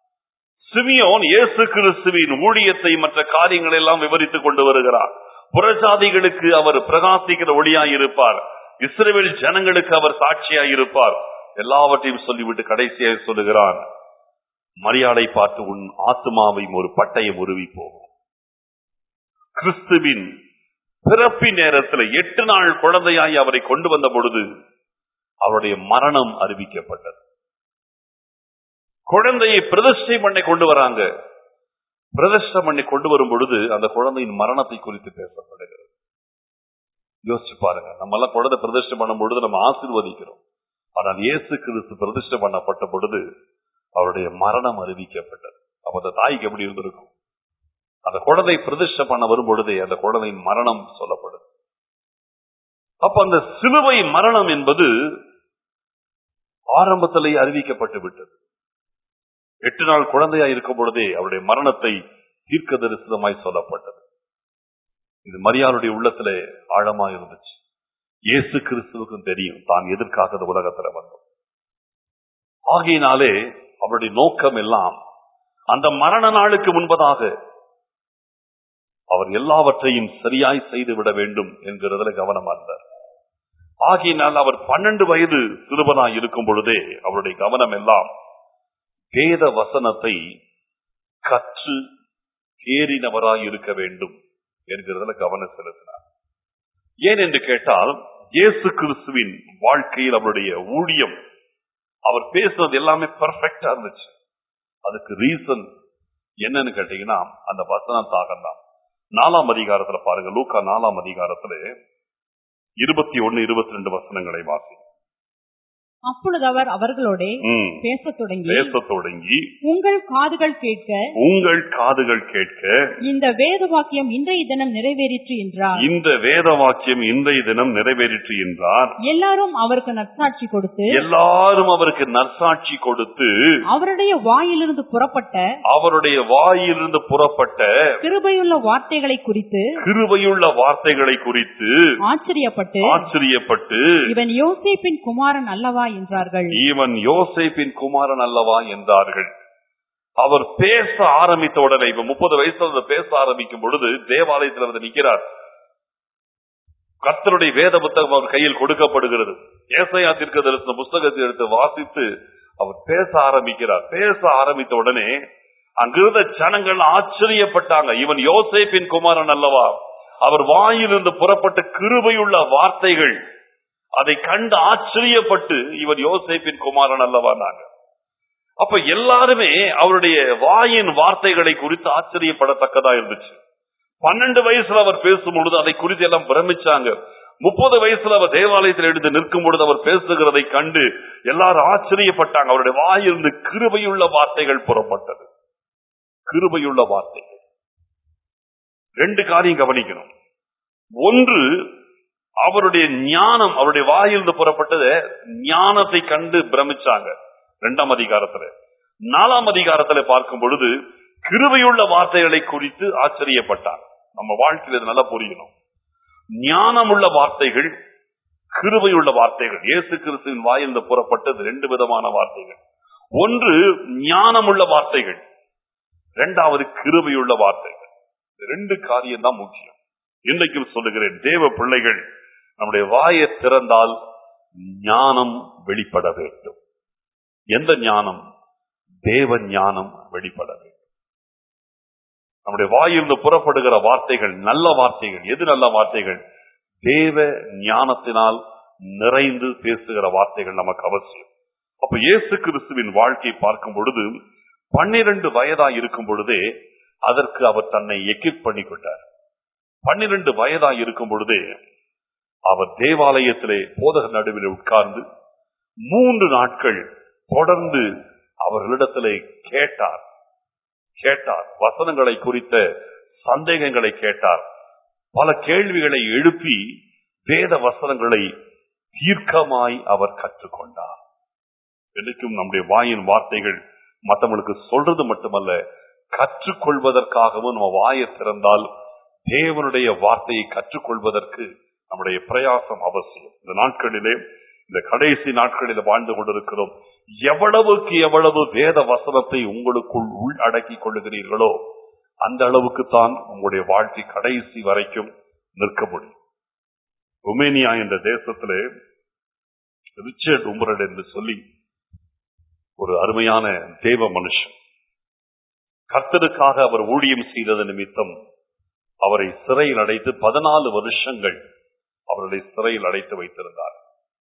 சிமியோன் இயேசு கிறிஸ்துவின் ஊழியத்தை மற்ற காரியங்களை எல்லாம் விவரித்துக் கொண்டு வருகிறார் புறஜாதிகளுக்கு அவர் பிரகாசிக்கிற ஒளியாய் இருப்பார் இஸ்ரேல் ஜனங்களுக்கு அவர் சாட்சியாய் இருப்பார் எல்லாவற்றையும் சொல்லிவிட்டு கடைசியாக சொல்லுகிறான் மரியாதை பார்த்து உன் ஆத்மாவையும் ஒரு பட்டயம் உருவி போகும் கிறிஸ்துவின் பிறப்பின் நேரத்தில் எட்டு நாள் குழந்தையாய் அவரை கொண்டு வந்த பொழுது அவருடைய மரணம் அறிவிக்கப்பட்டது குழந்தையை பிரதிஷ்டை பண்ணி கொண்டு வராங்க பிரதிஷ்டை பண்ணி கொண்டு வரும் பொழுது அந்த குழந்தையின் மரணத்தை குறித்து பேசப்படுகிறது யோசிச்சு பாருங்க நம்ம எல்லாம் குழந்தை பிரதிஷ்டை பண்ணும் பொழுது நம்ம ஆசீர்வதிக்கிறோம் ஆனால் இயேசு கிறிஸ்து பிரதிஷ்டை பண்ணப்பட்ட பொழுது அவருடைய மரணம் அறிவிக்கப்பட்டது அப்ப அந்த தாய்க்கு எப்படி இருந்திருக்கும் அந்த குழந்தை பிரதிஷ்டை பண்ண வரும் பொழுதே அந்த குழந்தையின் மரணம் சொல்லப்படுது அப்ப அந்த சிலுவை மரணம் என்பது ஆரம்பத்திலேயே அறிவிக்கப்பட்டு விட்டது எட்டு நாள் குழந்தையா இருக்கும் பொழுதே அவருடைய மரணத்தை தீர்க்க தரிசனமாய் சொல்லப்பட்டது இது மரியாளுடைய உள்ளத்துல ஆழமா இருந்துச்சு இயேசு கிறிஸ்துவுக்கும் தெரியும் தான் எதற்காக இந்த உலகத்துல வந்தோம் ஆகையினாலே அவருடைய நோக்கம் எல்லாம் அந்த மரண நாளுக்கு முன்பதாக அவர் எல்லாவற்றையும் சரியாய் செய்து விட வேண்டும் என்கிறதுல கவனமா இருந்தார் ஆகையினால் அவர் பன்னெண்டு வயது சிறுவனாய் இருக்கும் பொழுதே அவருடைய கவனம் எல்லாம் வேத வசனத்தை கற்று தேறினவராய் இருக்க வேண்டும் என்கிறதுல கவனம் செலுத்தினார் ஏன் என்று கேட்டால் இயேசு கிறிஸ்துவின் வாழ்க்கையில் அவருடைய ஊழியம் அவர் பேசுனது எல்லாமே பெர்ஃபெக்டா இருந்துச்சு அதுக்கு ரீசன் என்னன்னு கேட்டீங்கன்னா அந்த வசனம் தாகம் தான் நாலாம் அதிகாரத்துல பாருங்க லூக்கா நாலாம் அதிகாரத்துல இருபத்தி ஒன்னு இருபத்தி ரெண்டு வசனங்களை வாசி அப்பொழுது அவர் அவர்களோடே ம். பேசத் தொடங்கி பேசத் தொடங்கி உங்கள் காதுகள் கேட்க உங்கள் காதுகள் கேட்க இந்த வேத வாக்கியம் இன்றைய தினம் நிறைவேறிற்று என்றார் இந்த வேத வாக்கியம் இன்றைய தினம் நிறைவேறிற்று என்றார் எல்லாரும் அவருக்கு நற்சாட்சி கொடுத்து எல்லாரும் அவருக்கு நற்சாட்சி கொடுத்து அவருடைய வாயிலிருந்து புறப்பட்ட அவருடைய வாயிலிருந்து புறப்பட்ட கிருபையுள்ள வார்த்தைகளை குறித்து கிருபையுள்ள வார்த்தைகளை குறித்து ஆச்சரியப்பட்டு ஆச்சரியப்பட்டு இவன் யோசேப்பின் குமாரன் அல்லவா என்றார்கள் இவன் யோசேப்பின் குமாரன் அல்லவா என்றார்கள் அவர் பேச ஆரம்பித்த உடனே இப்ப முப்பது வயசுல இருந்து பேச ஆரம்பிக்கும் பொழுது தேவாலயத்தில் வந்து நிற்கிறார் கர்த்தருடைய வேத புத்தகம் அவர் கையில் கொடுக்கப்படுகிறது ஏசையா தீர்க்கதரிசன புஸ்தகத்தை எடுத்து வாசித்து அவர் பேச ஆரம்பிக்கிறார் பேச ஆரம்பித்த உடனே அங்கிருந்த ஜனங்கள் ஆச்சரியப்பட்டாங்க இவன் யோசேப்பின் குமாரன் அல்லவா அவர் வாயிலிருந்து புறப்பட்ட கிருபையுள்ள வார்த்தைகள் அதை கண்டு ஆச்சரியப்பட்டு இவன் யோசேப்பின் குமாரன் அல்லவா நாங்க அப்ப எல்லாருமே அவருடைய வாயின் வார்த்தைகளை குறித்து ஆச்சரியப்படத்தக்கதா இருந்துச்சு பன்னெண்டு வயசுல அவர் பேசும் பொழுது அதை குறித்து எல்லாம் பிரமிச்சாங்க முப்பது வயசுல அவர் தேவாலயத்தில் எடுத்து நிற்கும் பொழுது அவர் பேசுகிறதை கண்டு எல்லாரும் ஆச்சரியப்பட்டாங்க அவருடைய வாயிலிருந்து கிருபையுள்ள வார்த்தைகள் புறப்பட்டது கிருபையுள்ள வார்த்தைகள் ரெண்டு காரியம் கவனிக்கணும் ஒன்று அவருடைய ஞானம் அவருடைய வாயிலிருந்து புறப்பட்டது ஞானத்தை கண்டு பிரமிச்சாங்க இரண்டாம் அதிகாரத்துல நாலாம் அதிகாரத்துல பார்க்கும் பொழுது கிருபையுள்ள வார்த்தைகளை குறித்து ஆச்சரியப்பட்டார் நம்ம வாழ்க்கையில் இது நல்லா புரியணும் ஞானமுள்ள வார்த்தைகள் கிருபையுள்ள வார்த்தைகள் இயேசு கிறிஸ்துவின் வாயிலிருந்து புறப்பட்டது ரெண்டு விதமான வார்த்தைகள் ஒன்று ஞானமுள்ள வார்த்தைகள் இரண்டாவது கிருபையுள்ள வார்த்தைகள் இந்த ரெண்டு காரியம் தான் முக்கியம் இன்றைக்கும் சொல்லுகிறேன் தேவ பிள்ளைகள் நம்முடைய வாயை திறந்தால் ஞானம் வெளிப்பட வேண்டும் எந்த ஞானம் தேவ ஞானம் வெளிப்பட வேண்டும் நம்முடைய வாயிலிருந்து புறப்படுகிற வார்த்தைகள் நல்ல வார்த்தைகள் எது நல்ல வார்த்தைகள் தேவ ஞானத்தினால் நிறைந்து பேசுகிற வார்த்தைகள் நமக்கு அவசியம் அப்ப இயேசு கிறிஸ்துவின் வாழ்க்கையை பார்க்கும் பொழுது பன்னிரண்டு வயதா இருக்கும் பொழுதே அதற்கு அவர் தன்னை எக்கிப் பண்ணி கொண்டார் பன்னிரண்டு வயதா இருக்கும் பொழுதே அவர் தேவாலயத்திலே போதக நடுவில் உட்கார்ந்து மூன்று நாட்கள் தொடர்ந்து அவர்களிடத்திலே கேட்டார் கேட்டார் வசனங்களை குறித்த சந்தேகங்களை கேட்டார் பல கேள்விகளை எழுப்பி வேத வசனங்களை தீர்க்கமாய் அவர் கற்றுக்கொண்டார் என்றைக்கும் நம்முடைய வாயின் வார்த்தைகள் மற்றவங்களுக்கு சொல்றது மட்டுமல்ல கற்றுக்கொள்வதற்காகவும் நம்ம வாயை திறந்தால் தேவனுடைய வார்த்தையை கற்றுக்கொள்வதற்கு நம்முடைய பிரயாசம் அவசியம் இந்த நாட்களிலே இந்த கடைசி நாட்களில் வாழ்ந்து கொண்டிருக்கிறோம் எவ்வளவுக்கு எவ்வளவு வேத வசனத்தை உங்களுக்குள் உள் அடக்கிக் கொள்ளுகிறீர்களோ அந்த அளவுக்கு தான் உங்களுடைய வாழ்க்கை கடைசி வரைக்கும் நிற்க முடியும் ருமேனியா என்ற தேசத்திலே ரிச்சர்ட் உம்பரட் என்று சொல்லி ஒரு அருமையான தேவ மனுஷன் கர்த்தருக்காக அவர் ஊழியம் செய்தது நிமித்தம் அவரை சிறையில் அடைத்து பதினாலு வருஷங்கள் அவர்களை சிறையில் அடைத்து வைத்திருந்தார்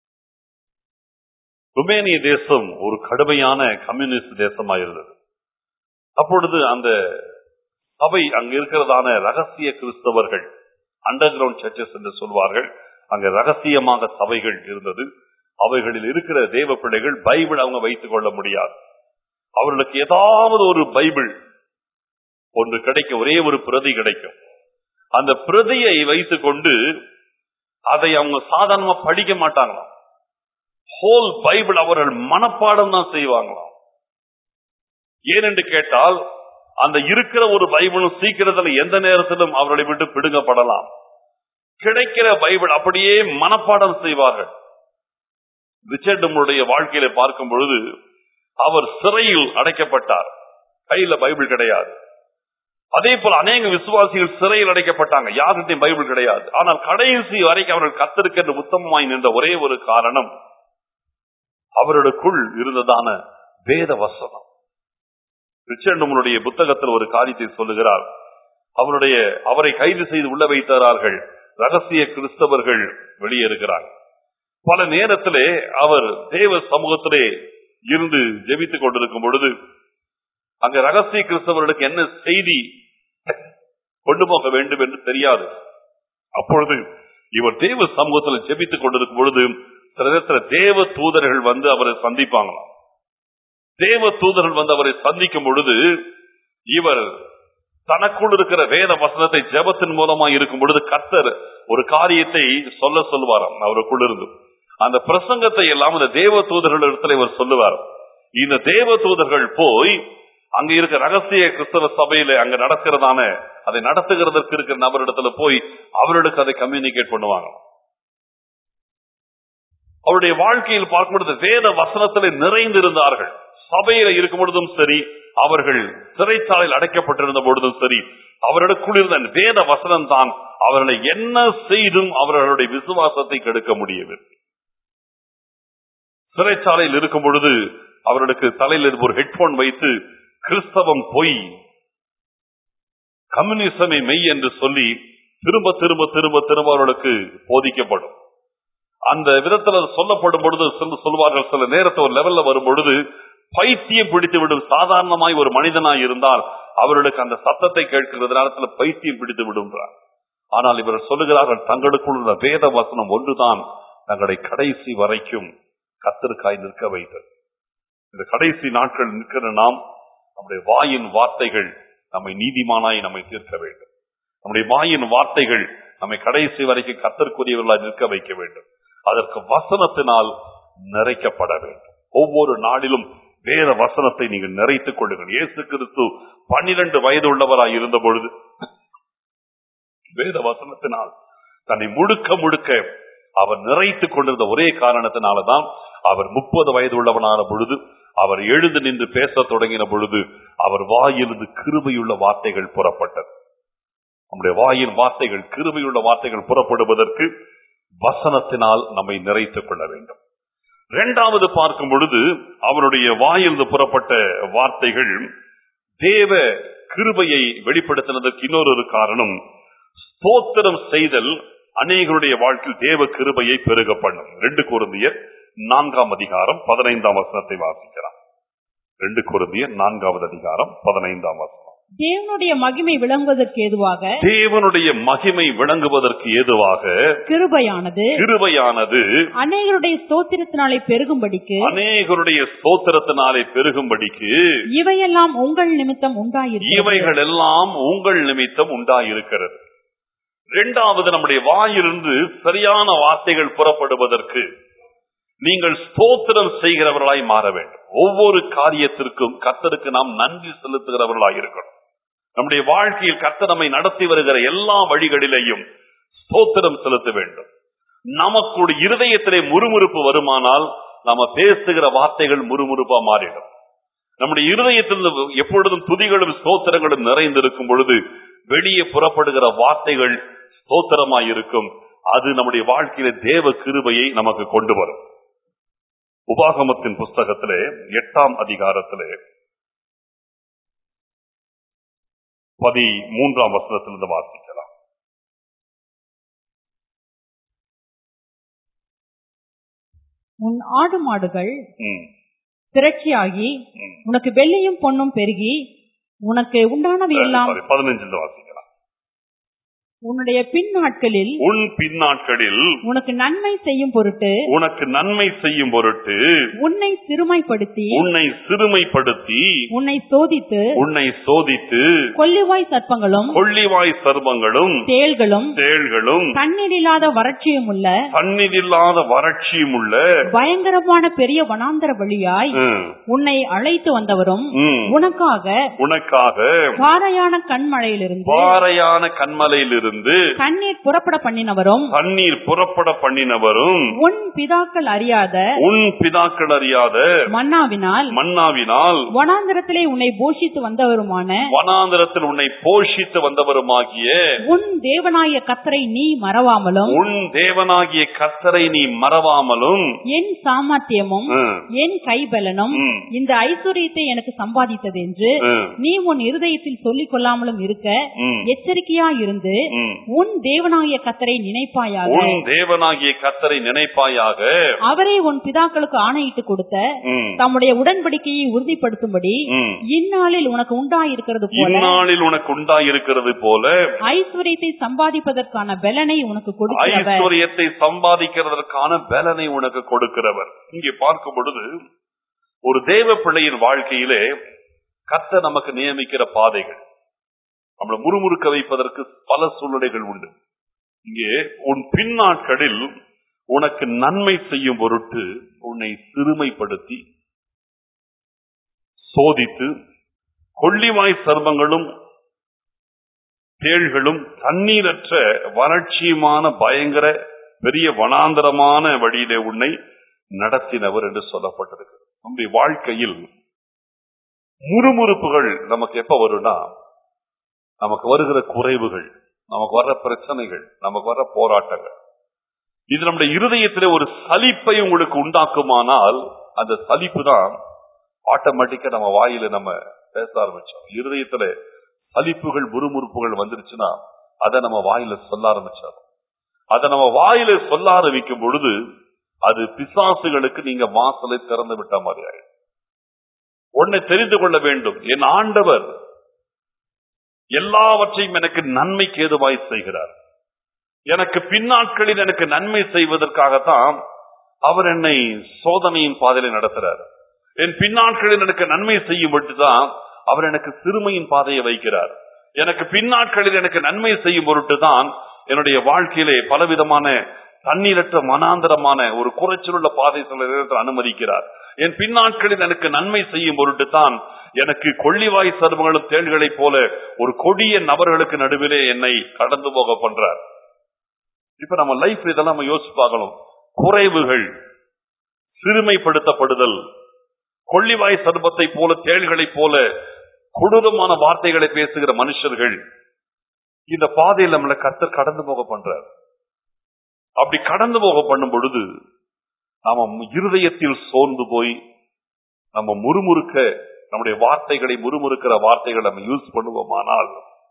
ருமேனிய தேசம் ஒரு கடுமையான கம்யூனிஸ்ட் தேசமாயிருந்தது அப்பொழுது அந்த சபை அங்க இருக்கிறதான ரகசிய கிறிஸ்தவர்கள் அண்டர் கிரவுண்ட் சர்ச்சஸ் என்று சொல்வார்கள் அங்க ரகசியமாக சபைகள் இருந்தது அவைகளில் இருக்கிற தேவ பிள்ளைகள் பைபிள் அவங்க வைத்துக் கொள்ள முடியாது அவர்களுக்கு ஏதாவது ஒரு பைபிள் ஒன்று கிடைக்கும் ஒரே ஒரு பிரதி கிடைக்கும் அந்த பிரதியை வைத்துக் கொண்டு அதை அவங்க சாதாரணமா படிக்க மாட்டாங்களாம் ஹோல் பைபிள் அவர்கள் மனப்பாடம் தான் செய்வாங்களாம் ஏனென்று கேட்டால் அந்த இருக்கிற ஒரு பைபிளும் சீக்கிரத்துல எந்த நேரத்திலும் அவர்களை விட்டு பிடுங்கப்படலாம் கிடைக்கிற பைபிள் அப்படியே மனப்பாடம் செய்வார்கள் ரிச்சர்டமுடைய வாழ்க்கையில பார்க்கும் பொழுது அவர் சிறையில் அடைக்கப்பட்டார் கையில பைபிள் கிடையாது அதே போல அநேக விசுவாசிகள் சிறையில் அடைக்கப்பட்டாங்க யார்கிட்டையும் பைபிள் கிடையாது ஆனால் கடைசி வரைக்கும் அவர்கள் கத்திருக்கின்ற உத்தமமாய் நின்ற ஒரே ஒரு காரணம் அவர்களுக்குள் இருந்ததான வேத வசனம் ரிச்சர்டமுடைய புத்தகத்தில் ஒரு காரியத்தை சொல்லுகிறார் அவருடைய அவரை கைது செய்து உள்ள வைத்தார்கள் ரகசிய கிறிஸ்தவர்கள் வெளியேறுகிறார் பல நேரத்திலே அவர் தேவ சமூகத்திலே இருந்து ஜெபித்துக் கொண்டிருக்கும் பொழுது அங்க ரகசிய கிறிஸ்தவர்களுக்கு என்ன செய்தி கொண்டு போக வேண்டும் என்று தெரியாது அப்பொழுது இவர் தேவ சமூகத்தில் ஜெபித்துக் கொண்டிருக்கும் பொழுது சில நேரத்துல தேவ தூதர்கள் வந்து அவரை சந்திப்பாங்களாம் தேவ தூதர்கள் வந்து அவரை சந்திக்கும் பொழுது இவர் தனக்குள் இருக்கிற வேத வசனத்தை ஜெபத்தின் மூலமா இருக்கும் பொழுது கர்த்தர் ஒரு காரியத்தை சொல்ல சொல்லுவாராம் அவருக்குள் இருந்து அந்த பிரசங்கத்தை எல்லாம் இந்த தேவ தூதர்கள் இடத்துல இவர் சொல்லுவார் இந்த தேவ தூதர்கள் போய் அங்க இருக்க ரகசிய கிறிஸ்தவ சபையில அங்க நடக்கிறதான அதை நடத்துகிறதற்கு இருக்கிற நபரிடத்துல போய் அவர்களுக்கு அதை கம்யூனிகேட் பண்ணுவாங்க அவருடைய வாழ்க்கையில் பார்க்கும் பொழுது வேத வசனத்திலே நிறைந்திருந்தார்கள் சபையில இருக்கும் பொழுதும் சரி அவர்கள் சிறைச்சாலையில் அடைக்கப்பட்டிருந்த பொழுதும் சரி அவர்களுக்குள் இருந்த வேத வசனம் தான் அவர்களை என்ன செய்தும் அவர்களுடைய விசுவாசத்தை கெடுக்க முடியவில்லை சிறைச்சாலையில் இருக்கும் பொழுது அவர்களுக்கு தலையில் ஒரு ஹெட்போன் வைத்து கிறிஸ்தவம் பொய் கம்யூனிசமை மெய் என்று சொல்லி திரும்ப திரும்ப திரும்ப திரும்ப அவர்களுக்கு போதிக்கப்படும் அந்த விதத்தில் அது சொல்லப்படும் பொழுது சில சொல்வார்கள் சில நேரத்தை ஒரு லெவல்ல வரும் பொழுது பைத்தியம் பிடித்து விடும் சாதாரணமாய் ஒரு மனிதனாய் இருந்தால் அவர்களுக்கு அந்த சத்தத்தை கேட்கிற நேரத்துல பைத்தியம் பிடித்து விடுன்றார் ஆனால் இவர் சொல்லுகிறார்கள் தங்களுக்குள் உள்ள வேத வசனம் ஒன்றுதான் தங்களை கடைசி வரைக்கும் கத்திற்காய் நிற்க வைத்தது இந்த கடைசி நாட்கள் நிற்கிற நாம் நம்முடைய வாயின் வார்த்தைகள் நம்மை நீதிமானாய் நம்மை தீர்க்க வேண்டும் நம்முடைய வாயின் வார்த்தைகள் நம்மை கடைசி வரைக்கும் கத்தற்குரியவர்களாய் நிற்க வைக்க வேண்டும் அதற்கு வசனத்தினால் நிறைக்கப்பட வேண்டும் ஒவ்வொரு நாளிலும் வேத வசனத்தை நீங்கள் நிறைத்துக் கொள்ளுங்கள் இயேசு கிறிஸ்து பன்னிரண்டு வயது உள்ளவராய் இருந்த பொழுது வேத வசனத்தினால் தன்னை முழுக்க முழுக்க அவர் நிறைத்துக் கொண்டிருந்த ஒரே காரணத்தினாலதான் அவர் முப்பது வயது உள்ளவனான பொழுது அவர் எழுந்து நின்று பேசத் தொடங்கின பொழுது அவர் வாயிலிருந்து கிருபையுள்ள வார்த்தைகள் புறப்பட்டது நம்முடைய வாயின் வார்த்தைகள் கிருபையுள்ள வார்த்தைகள் புறப்படுவதற்கு வசனத்தினால் நம்மை நிறைத்துக் கொள்ள வேண்டும் இரண்டாவது பார்க்கும் பொழுது அவருடைய வாயிலிருந்து புறப்பட்ட வார்த்தைகள் தேவ கிருபையை வெளிப்படுத்தினதற்கு இன்னொரு காரணம் ஸ்தோத்திரம் செய்தல் அநேகருடைய வாழ்க்கையில் தேவ கிருபையை பெருக பண்ணும் ரெண்டு குருந்தியர் நான்காம் அதிகாரம் பதினைந்தாம் வசனத்தை வாசிக்கிறார் ரெண்டு குருந்தியர் நான்காவது அதிகாரம் பதினைந்தாம் வசனம் தேவனுடைய மகிமை விளங்குவதற்கு ஏதுவாக தேவனுடைய மகிமை விளங்குவதற்கு ஏதுவாக கிருபையானது கிருபையானது அநேகருடைய ஸ்தோத்திரத்தினாலே பெருகும்படிக்கு அநேகருடைய ஸ்தோத்திரத்தினாலே பெருகும்படிக்கு இவையெல்லாம் உங்கள் நிமித்தம் உண்டாயிருக்கிறது இவைகள் எல்லாம் உங்கள் நிமித்தம் உண்டாயிருக்கிறது இரண்டாவது நம்முடைய வாயிலிருந்து சரியான வார்த்தைகள் புறப்படுவதற்கு நீங்கள் ஸ்தோத்திரம் செய்கிறவர்களாய் மாற வேண்டும் ஒவ்வொரு காரியத்திற்கும் கர்த்தருக்கு நாம் நன்றி செலுத்துகிறவர்களாய் இருக்கணும் நம்முடைய வாழ்க்கையில் கர்த்தர் நம்மை நடத்தி வருகிற எல்லா வழிகளிலேயும் ஸ்தோத்திரம் செலுத்த வேண்டும் நமக்குடைய இருதயத்திலே முறுமுறுப்பு வருமானால் நாம பேசுகிற வார்த்தைகள் முறுமுறுப்பா மாறிடும் நம்முடைய இருதயத்தில் எப்பொழுதும் துதிகளும் ஸ்தோத்திரங்களும் நிறைந்திருக்கும் பொழுது வெளியே புறப்படுகிற வார்த்தைகள் ஸ்தோத்திரமாய் இருக்கும் அது நம்முடைய வாழ்க்கையில தேவ கிருபையை நமக்கு கொண்டு வரும் உபாகமத்தின் புஸ்தகத்திலே எட்டாம் அதிகாரத்திலே பதி மூன்றாம் வசனத்திலிருந்து வாசிக்கலாம் உன் ஆடு மாடுகள் ம், திரட்சியாகி ம். உனக்கு வெள்ளியும் பொன்னும் பெருகி உனக்கு உண்டானவை எல்லாம் sorry, பதினஞ்சுல வாசிக்கலாம் உன்னுடைய பின் நாட்களில் உன் பின்னாட்களில் உனக்கு நன்மை செய்யும் பொருட்டு உனக்கு நன்மை செய்யும் பொருட்டு உன்னை சிறுமைப்படுத்தி உன்னை சிறுமைப்படுத்தி உன்னை சோதித்து உன்னை சோதித்து கொல்லிவாய் சர்ப்பங்களும் கொள்ளிவாய் சர்வங்களும் தேள்களும் தேள்களும் தண்ணீர் இல்லாத வறட்சியும் உள்ள தண்ணீரில்லாத வறட்சியும் உள்ள பயங்கரமான பெரிய வனாந்தர வழியாய் ம், உன்னை அழைத்து வந்தவரும் ம், உனக்காக உனக்காக பாறையான கண்மழையிலிருந்து பாறையான கண்மலையிலிருந்து தண்ணீர் புறப்பட பண்ணினவரும் தண்ணீர் புறப்பட பண்ணினவரும் உன் பிதாக்கள் அறியாத உன் பிதாக்கள் அறியாத மன்னாவினால் மன்னாவினால் வனாந்தரத்திலே உன்னை போஷித்து வந்தவருமான வனாந்திரத்தில் உன்னை போஷித்து வந்தவருமாகிய உன் தேவனாய கத்தரை நீ மறவாமலும் உன் தேவனாகிய கத்தரை நீ மறவாமலும் என் சாமர்த்தியமும் ம், என் கைபலனும் ம், இந்த ஐஸ்வர்யத்தை எனக்கு சம்பாதித்தது என்று ம், நீ உன் இருதயத்தில் சொல்லிக் கொள்ளாமலும் இருக்க ம், எச்சரிக்கையா இருந்து ம். உன் தேவனாய கத்தரை நினைப்பாயாக உன் தேவனாகிய கத்தரை நினைப்பாயாக அவரே உன் பிதாக்களுக்கு ஆணையிட்டு கொடுத்த ம், தம்முடைய உடன்படிக்கையை உறுதிப்படுத்தும்படி ம். இந்நாளில் உனக்கு உண்டாயிருக்கிறது போல இந்நாளில் உனக்கு உண்டாயிருக்கிறது போல ஐஸ்வர்யத்தை சம்பாதிப்பதற்கான பலனை உனக்கு கொடுக்கிறவர் ஐஸ்வர்யத்தை சம்பாதிக்கிறதற்கான பலனை உனக்கு கொடுக்கிறவர் இங்கே பார்க்கும் பொழுது ஒரு தேவ பிள்ளையின் வாழ்க்கையிலே கத்த நமக்கு நியமிக்கிற பாதைகள் நம்மளை முறுமுறுக்க வைப்பதற்கு பல சூழ்நிலைகள் உண்டு இங்கே உன் பின்னாட்களில் உனக்கு நன்மை செய்யும் பொருட்டு உன்னை சிறுமைப்படுத்தி சோதித்து கொள்ளிவாய் சர்மங்களும் தேள்களும் தண்ணீரற்ற வறட்சியுமான பயங்கர பெரிய வனாந்தரமான வழியிலே உன்னை நடத்தினவர் என்று சொல்லப்பட்டிருக்கு நம்முடைய வாழ்க்கையில் முறுமுறுப்புகள் நமக்கு எப்ப வரும்னா நமக்கு வருகிற குறைவுகள் நமக்கு வர்ற பிரச்சனைகள் நமக்கு வர்ற போராட்டங்கள் இது நம்முடைய இருதயத்திலே ஒரு சலிப்பை உங்களுக்கு உண்டாக்குமானால் அந்த சலிப்பு தான் ஆட்டோமேட்டிக்கா நம்ம வாயில நம்ம பேச ஆரம்பிச்சோம் இருதயத்துல சலிப்புகள் முறுமுறுப்புகள் வந்துருச்சுன்னா அதை நம்ம வாயில சொல்ல ஆரம்பிச்சோம் அதை நம்ம வாயில சொல்ல ஆரம்பிக்கும் பொழுது அது பிசாசுகளுக்கு நீங்க வாசலை திறந்து விட்ட மாதிரி ஆயிடும் உன்னை தெரிந்து கொள்ள வேண்டும் என் ஆண்டவர் எல்லாவற்றையும் எனக்கு நன்மைக்கு ஏதுவாய் செய்கிறார் எனக்கு பின்னாட்களில் எனக்கு நன்மை செய்வதற்காகத்தான் அவர் என்னை சோதனையின் பாதையில நடத்துறார் என் பின்னாட்களில் எனக்கு நன்மை செய்யும் தான் அவர் எனக்கு சிறுமையின் பாதையை வைக்கிறார் எனக்கு பின்னாட்களில் எனக்கு நன்மை செய்யும் பொருட்டு தான் என்னுடைய வாழ்க்கையிலே பலவிதமான தண்ணீரற்ற மனாந்தரமான ஒரு குறைச்சலுள்ள பாதை சில நேரத்தில் அனுமதிக்கிறார் என் பின்னாட்களில் எனக்கு நன்மை செய்யும் பொருட்டு தான் எனக்கு கொள்ளிவாய் சர்வங்களும் தேள்களைப் போல ஒரு கொடிய நபர்களுக்கு நடுவிலே என்னை கடந்து போக பண்றார் இப்ப நம்ம லைஃப் இதெல்லாம் நம்ம யோசிச்சு பார்க்கணும் குறைவுகள் சிறுமைப்படுத்தப்படுதல் கொள்ளிவாய் சர்பத்தை போல தேள்களைப் போல கொடூரமான வார்த்தைகளை பேசுகிற மனுஷர்கள் இந்த பாதையில் நம்மளை கத்தர் கடந்து போக பண்றார் அப்படி கடந்து போக பண்ணும் பொழுது நாம இருதயத்தில் சோர்ந்து போய் நம்ம முறுமுறுக்க நம்முடைய வார்த்தைகளை முறுமுறுக்கிற வார்த்தைகளை நம்ம யூஸ் பண்ணுவோமானால்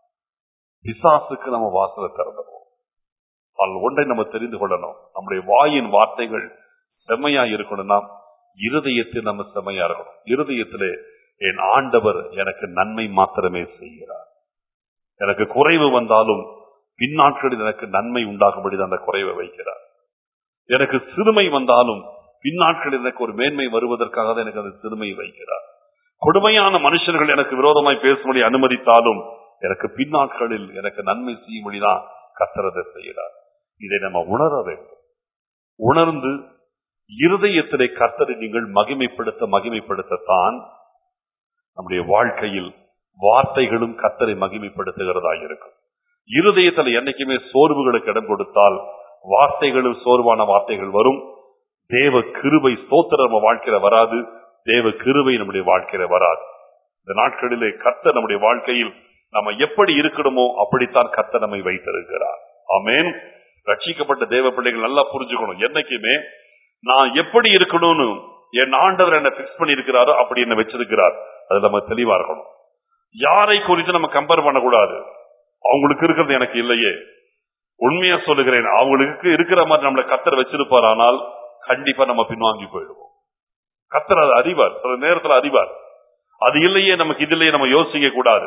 பிசாசுக்கு நம்ம வாசலை திறந்துவோம் அதில் ஒன்றை நம்ம தெரிந்து கொள்ளணும் நம்முடைய வாயின் வார்த்தைகள் செம்மையா இருக்கணும்னா இருதயத்தில் நம்ம செம்மையா இருக்கணும் இருதயத்திலே என் ஆண்டவர் எனக்கு நன்மை மாத்திரமே செய்கிறார் எனக்கு குறைவு வந்தாலும் பின்னாட்களில் எனக்கு நன்மை உண்டாகும்படி அந்த குறைவை வைக்கிறார் எனக்கு சிறுமை வந்தாலும் பின்னாட்களில் எனக்கு ஒரு மேன்மை வருவதற்காக தான் எனக்கு அந்த சிறுமையை வைக்கிறார் கொடுமையான மனுஷர்கள் எனக்கு விரோதமாய் பேசும்படி அனுமதித்தாலும் எனக்கு பின்னாட்களில் எனக்கு நன்மை செய்யும்படிதான் கத்தரதை செய்கிறார் இதை நம்ம உணர வேண்டும் உணர்ந்து இருதயத்திலே கர்த்தரை நீங்கள் மகிமைப்படுத்த மகிமைப்படுத்தத்தான் நம்முடைய வாழ்க்கையில் வார்த்தைகளும் கர்த்தரை மகிமைப்படுத்துகிறதா இருக்கும் இருதயத்தில் என்னைக்குமே சோர்வுகளுக்கு இடம் கொடுத்தால் வார்த்தைகளும் சோர்வான வார்த்தைகள் வரும் தேவ கிருபை ஸ்தோத்திரம் நம்ம வாழ்க்கையில வராது தேவ கிருபை நம்முடைய வாழ்க்கையில வராது இந்த நாட்களிலே கர்த்தர் நம்முடைய வாழ்க்கையில் நம்ம எப்படி இருக்கணுமோ அப்படித்தான் கர்த்தர் நம்மை வைத்திருக்கிறார் ஆமேன் ரட்சிக்கப்பட்ட தேவ பிள்ளைகள் நல்லா புரிஞ்சுக்கணும் என்னைக்குமே நான் எப்படி இருக்கணும்னு என் ஆண்டவர் என்ன பிக்ஸ் பண்ணி இருக்கிறாரோ அப்படி என்ன வச்சிருக்கிறார் அது நம்ம தெளிவா இருக்கணும் யாரை குறித்து நம்ம கம்பேர் பண்ணக்கூடாது அவங்களுக்கு இருக்கிறது எனக்கு இல்லையே உண்மையா சொல்லுகிறேன் அவங்களுக்கு இருக்கிற மாதிரி நம்மளை கத்தர் வச்சிருப்பார் ஆனால் கண்டிப்பா நம்ம பின்வாங்கி போயிடுவோம் கத்தர் அது அறிவார் சில நேரத்தில் அறிவார் அது இல்லையே நமக்கு இது இல்லையே நம்ம யோசிக்க கூடாது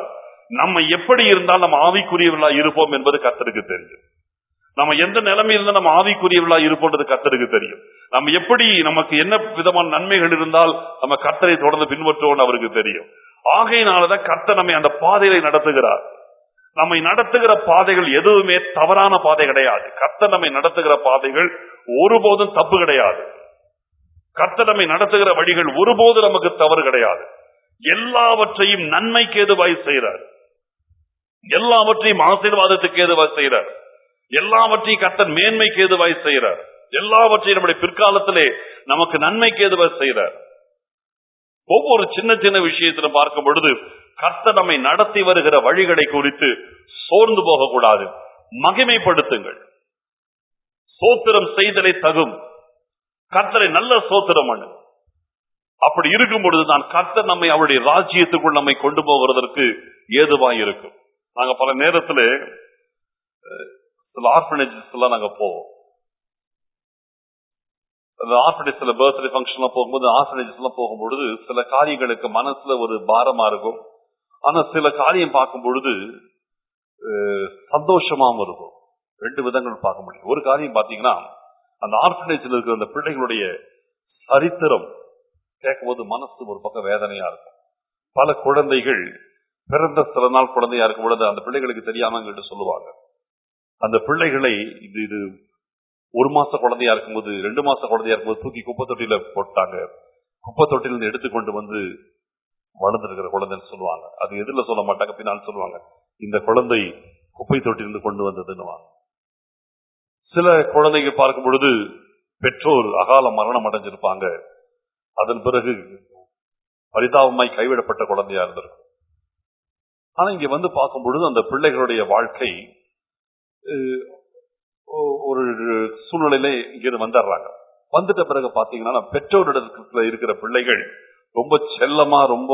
நம்ம எப்படி இருந்தால் நம்ம ஆவிக்குரியவர்களா இருப்போம் என்பது கத்தருக்கு தெரியும் நம்ம எந்த நிலைமையில இருந்தா நம்ம ஆவிக்குரியவர்களா இருப்போன்றது கத்தருக்கு தெரியும் நம்ம எப்படி நமக்கு என்ன விதமான நன்மைகள் இருந்தால் நம்ம கத்தரை தொடர்ந்து பின்பற்றுவோம் அவருக்கு தெரியும் ஆகையினாலதான் கர்த்தர் நம்மை அந்த பாதையில நடத்துகிறார் நம்மை நடத்துகிற பாதைகள் எதுவுமே தவறான பாதை கிடையாது கர்த்தர் நம்மை நடத்துகிற பாதைகள் ஒருபோதும் தப்பு கிடையாது கர்த்தர் நம்மை நடத்துகிற வழிகள் ஒருபோதும் நமக்கு தவறு கிடையாது எல்லாவற்றையும் நன்மைக்கு ஏதுவாய் செய்கிறார் எல்லாவற்றையும் ஆசீர்வாதத்துக்கு ஏதுவாய் செய்கிறார் எல்லாவற்றையும் கர்த்தர் மேன்மைக்கு ஏதுவாய் செய்கிறார் எல்லாவற்றையும் நம்முடைய பிற்காலத்திலே நமக்கு நன்மைக்கு ஏதுவாய் செய்கிறார் ஒவ்வொரு சின்ன சின்ன விஷயத்திலும் பார்க்கும் பொழுது கர்த்தர் நம்மை நடத்தி வருகிற வழிகளை குறித்து சோர்ந்து போகக்கூடாது மகிமைப்படுத்துங்கள் சோத்திரம் செய்தலை தகும் கர்த்தரை நல்ல சோத்திரம் பண்ணு அப்படி இருக்கும் பொழுதுதான் கர்த்தர் நம்மை அவருடைய ராஜ்யத்துக்குள் நம்மை கொண்டு போகிறதற்கு ஏதுவாய் இருக்கும் நாங்க பல நேரத்துல அஹ், சில ஆர்பனேஜஸ் எல்லாம் நாங்க போவோம் அந்த ஆர்பனேஜ் சில பர்த்டே ஃபங்க்ஷன்லாம் போகும்போது ஆர்பனேஜஸ் எல்லாம் போகும்பொழுது சில காரியங்களுக்கு மனசுல ஒரு பாரமா இருக்கும் ஆனா சில காரியம் பார்க்கும் பொழுது அஹ், சந்தோஷமாவும் இருக்கும் ரெண்டு விதங்கள் பார்க்க முடியும் ஒரு காரியம் பாத்தீங்கன்னா அந்த ஆர்பனேஜில் இருக்கிற அந்த பிள்ளைகளுடைய சரித்திரம் கேட்கும்போது மனசு ஒரு பக்கம் வேதனையா இருக்கும் பல குழந்தைகள் பிறந்த சில நாள் குழந்தையா இருக்கும் பொழுது அந்த பிள்ளைகளுக்கு தெரியாம எங்கிட்ட சொல்லுவாங்க அந்த பிள்ளைகளை இது இது ஒரு மாச குழந்தையா இருக்கும்போது ரெண்டு மாச குழந்தையா இருக்கும்போது தூக்கி குப்பை தொட்டியில போட்டாங்க குப்பை தொட்டியிலிருந்து எடுத்து கொண்டு வந்து வளர்ந்துருக்கிற குழந்தைன்னு சொல்லுவாங்க அது எதிரில சொல்ல மாட்டாங்க பின்னால் சொல்லுவாங்க இந்த குழந்தை குப்பை தொட்டிலிருந்து கொண்டு வந்ததுன்னுவாங்க சில குழந்தைங்க பார்க்கும் பொழுது பெற்றோர் அகால மரணம் அடைஞ்சிருப்பாங்க அதன் பிறகு பரிதாபமாய் கைவிடப்பட்ட குழந்தையா இருந்திருக்கும் ஆனா இங்க வந்து பார்க்கும் பொழுது அந்த பிள்ளைகளுடைய வாழ்க்கை அஹ், ஒ- ஒரு சூழ்நிலையில இங்க வந்துடுறாங்க வந்துட்ட பிறகு பாத்தீங்கன்னா பெற்றோரிடத்துல இருக்கிற பிள்ளைகள் ரொம்ப செல்லமா ரொம்ப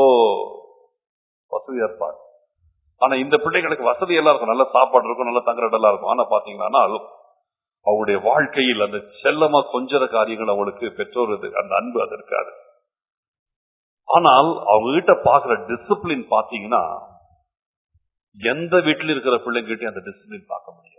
வசதியா இருப்பாங்க ஆனா இந்த பிள்ளைகளுக்கு வசதி எல்லாம் இருக்கும் நல்ல சாப்பாடு இருக்கும் நல்ல தங்குற இடம் எல்லாம் இருக்கும் ஆனா பாத்தீங்கன்னா அவங்களுடைய வாழ்க்கையில் அந்த செல்லமா கொஞ்சற காரியங்கள் அவங்களுக்கு பெற்றோர் இது- அந்த அன்பு அது இருக்காது ஆனால் அவங்க கிட்ட பாக்குற டிசிப்ளின் பாத்தீங்கன்னா எந்த வீட்டில் இருக்கிற பிள்ளைங்கிட்ட அந்த டிசிப்ளின் பார்க்க முடியாது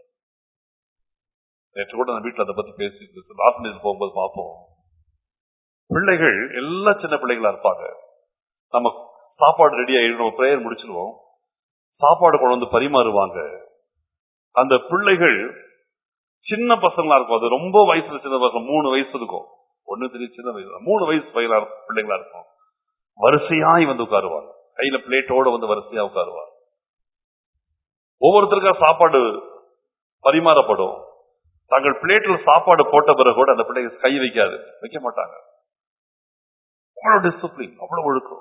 நேற்று கூட நான் வீட்டுல அதை பத்தி பேசிட்டு ஆர்பனேஜ் போகும்போது பார்ப்போம் பிள்ளைகள் எல்லாம் சின்ன பிள்ளைகளா இருப்பாங்க நம்ம சாப்பாடு ரெடி ஆயிடும் நம்ம பிரேயர் முடிச்சிருவோம் சாப்பாடு கொண்டு வந்து பரிமாறுவாங்க அந்த பிள்ளைகள் சின்ன பசங்களா இருக்கும் அது ரொம்ப வயசுல சின்ன பசங்க மூணு வயசு இருக்கும் ஒண்ணு தெரியும் சின்ன வயசு மூணு வயசு பையலா பிள்ளைங்களா இருக்கும் வரிசையாய் வந்து உட்காருவாங்க கையில பிளேட்டோட வந்து வரிசையா உட்காருவாங்க ஒவ்வொருத்தருக்கா சாப்பாடு பரிமாறப்படும் தங்கள் பிளேட்ல சாப்பாடு போட்ட பிறகு கூட அந்த பிள்ளைங்க கை வைக்காது வைக்க மாட்டாங்க அவ்வளவு டிசிப்ளின் அவ்வளவு ஒழுக்கம்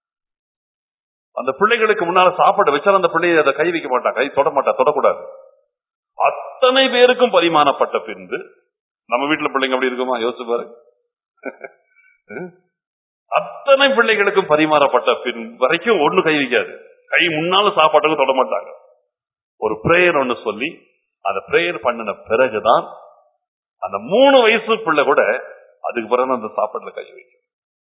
அந்த பிள்ளைகளுக்கு முன்னால சாப்பாடு வச்சாலும் அந்த பிள்ளையை அதை கை வைக்க மாட்டாங்க கை தொட மாட்டா தொடக்கூடாது அத்தனை பேருக்கும் பரிமாணப்பட்ட பின்பு நம்ம வீட்டுல பிள்ளைங்க அப்படி இருக்குமா யோசிச்சு பாருங்க அத்தனை பிள்ளைகளுக்கும் பரிமாறப்பட்ட பின் வரைக்கும் ஒண்ணு கை வைக்காது கை முன்னால சாப்பாட்டுக்கு தொட மாட்டாங்க ஒரு பிரேயர் ஒண்ணு சொல்லி அந்த பிரேயர் பண்ணின பிறகுதான் அந்த மூணு வயசு பிள்ளை கூட அதுக்கு பிறகு அந்த சாப்பாட்டுல கை வைக்கும்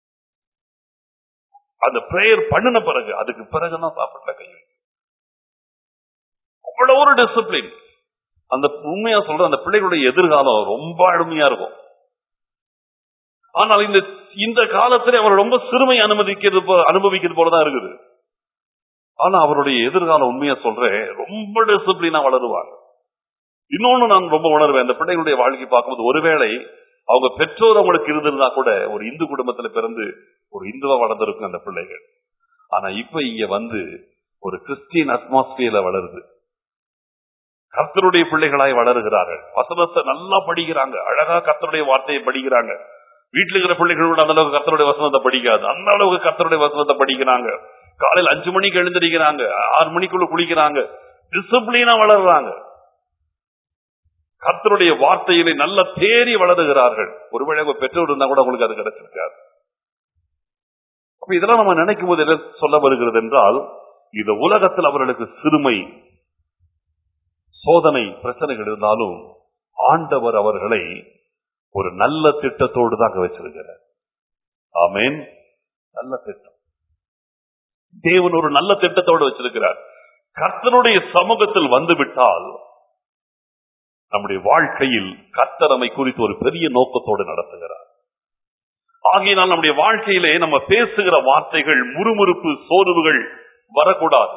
அந்த பிரேயர் பண்ணின பிறகு அதுக்கு பிறகுதான் சாப்பாட்டுல கை வைக்கும் அவ்வளவு ஒரு டிசிப்ளின் அந்த உண்மையா சொல்ற அந்த பிள்ளைகளுடைய எதிர்காலம் ரொம்ப அருமையா இருக்கும் ஆனால் இந்த இந்த காலத்துல அவர் ரொம்ப சிறுமை அனுமதிக்கிறது போ- அனுபவிக்கிறது போலதான் இருக்குது ஆனா அவருடைய எதிர்காலம் உண்மையா சொல்றேன் ரொம்ப டிசிப்ளினா வளருவாங்க இன்னொன்னு நான் ரொம்ப உணர்வேன் அந்த பிள்ளைகளுடைய வாழ்க்கை பார்க்கும்போது ஒருவேளை அவங்க பெற்றோர் அவங்களுக்கு இருந்திருந்தா கூட ஒரு இந்து குடும்பத்துல பிறந்து ஒரு இந்துவா வளர்ந்திருக்கும் அந்த பிள்ளைகள் ஆனா இப்ப இங்க வந்து ஒரு கிறிஸ்டியன் அட்மாஸ்பியர்ல வளருது கர்த்தருடைய பிள்ளைகளாய் வளருகிறார்கள் வசனத்தை நல்லா படிக்கிறாங்க அழகா கர்த்தருடைய வார்த்தையை படிக்கிறாங்க வீட்டுல இருக்கிற பிள்ளைகள் கூட அந்த அளவுக்கு கர்த்தருடைய வசனத்தை படிக்காது அந்த அளவுக்கு கர்த்தருடைய வசனத்தை படிக்கிறாங்க காலையில் அஞ்சு மணிக்கு எழுந்திருக்கிறாங்க ஆறு மணிக்குள்ள குளிக்கிறாங்க டிசிப்ளினா வளர்றாங்க கர்த்தருடைய வார்த்தையிலே நல்ல தேறி வளருகிறார்கள் ஒருவேளை உங்க பெற்றோர் இருந்தா கூட உங்களுக்கு அது கிடைச்சிருக்காது அப்ப இதெல்லாம் நம்ம நினைக்கும் போது என்ன சொல்ல வருகிறது என்றால் இந்த உலகத்தில் அவர்களுக்கு சிறுமை சோதனை பிரச்சனைகள் இருந்தாலும் ஆண்டவர் அவர்களை ஒரு நல்ல திட்டத்தோடு தான் அங்க வச்சிருக்கிறார் ஆமென் நல்ல திட்டம் தேவன் ஒரு நல்ல திட்டத்தோடு வச்சிருக்கிறார் கர்த்தருடைய சமூகத்தில் வந்துவிட்டால் நம்முடைய வாழ்க்கையில் கர்த்தர் நம்மை குறித்து ஒரு பெரிய நோக்கத்தோடு நடத்துகிறார் ஆகையினால் நம்முடைய வாழ்க்கையிலே நம்ம பேசுகிற வார்த்தைகள் முறுமுறுப்பு சோர்வுகள் வரக்கூடாது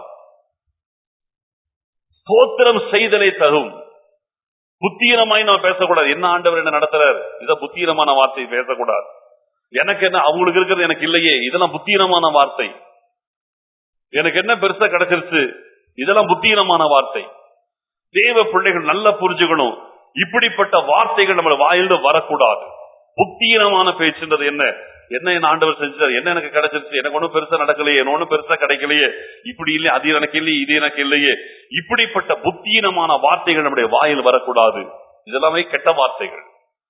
ஸ்தோத்திரம் செய்தலே தரும் புத்தீனமாய் நம்ம பேசக்கூடாது என்ன ஆண்டவர் என்ன நடத்துறார் இத புத்தீனமான வார்த்தை பேசக்கூடாது எனக்கு என்ன அவங்களுக்கு இருக்கிறது எனக்கு இல்லையே இதெல்லாம் புத்தீனமான வார்த்தை எனக்கு என்ன பெருசா கிடைச்சிருச்சு இதெல்லாம் புத்தீனமான வார்த்தை தேவ பிள்ளைகள் நல்லா புரிஞ்சுக்கணும் இப்படிப்பட்ட வார்த்தைகள் நம்ம வாயிலிருந்து வரக்கூடாது புத்தீனமான பேச்சுன்றது என்ன என்ன என் ஆண்டவர் செஞ்சார் என்ன எனக்கு கிடைச்சிருச்சு எனக்கு ஒண்ணும் பெருசா நடக்கலையே என்ன ஒண்ணும் பெருசா கிடைக்கலையே இப்படி இல்லையே அது எனக்கு இல்லையே இது எனக்கு இல்லையே இப்படிப்பட்ட புத்தீனமான வார்த்தைகள் நம்முடைய வாயில் வரக்கூடாது இதெல்லாமே கெட்ட வார்த்தைகள்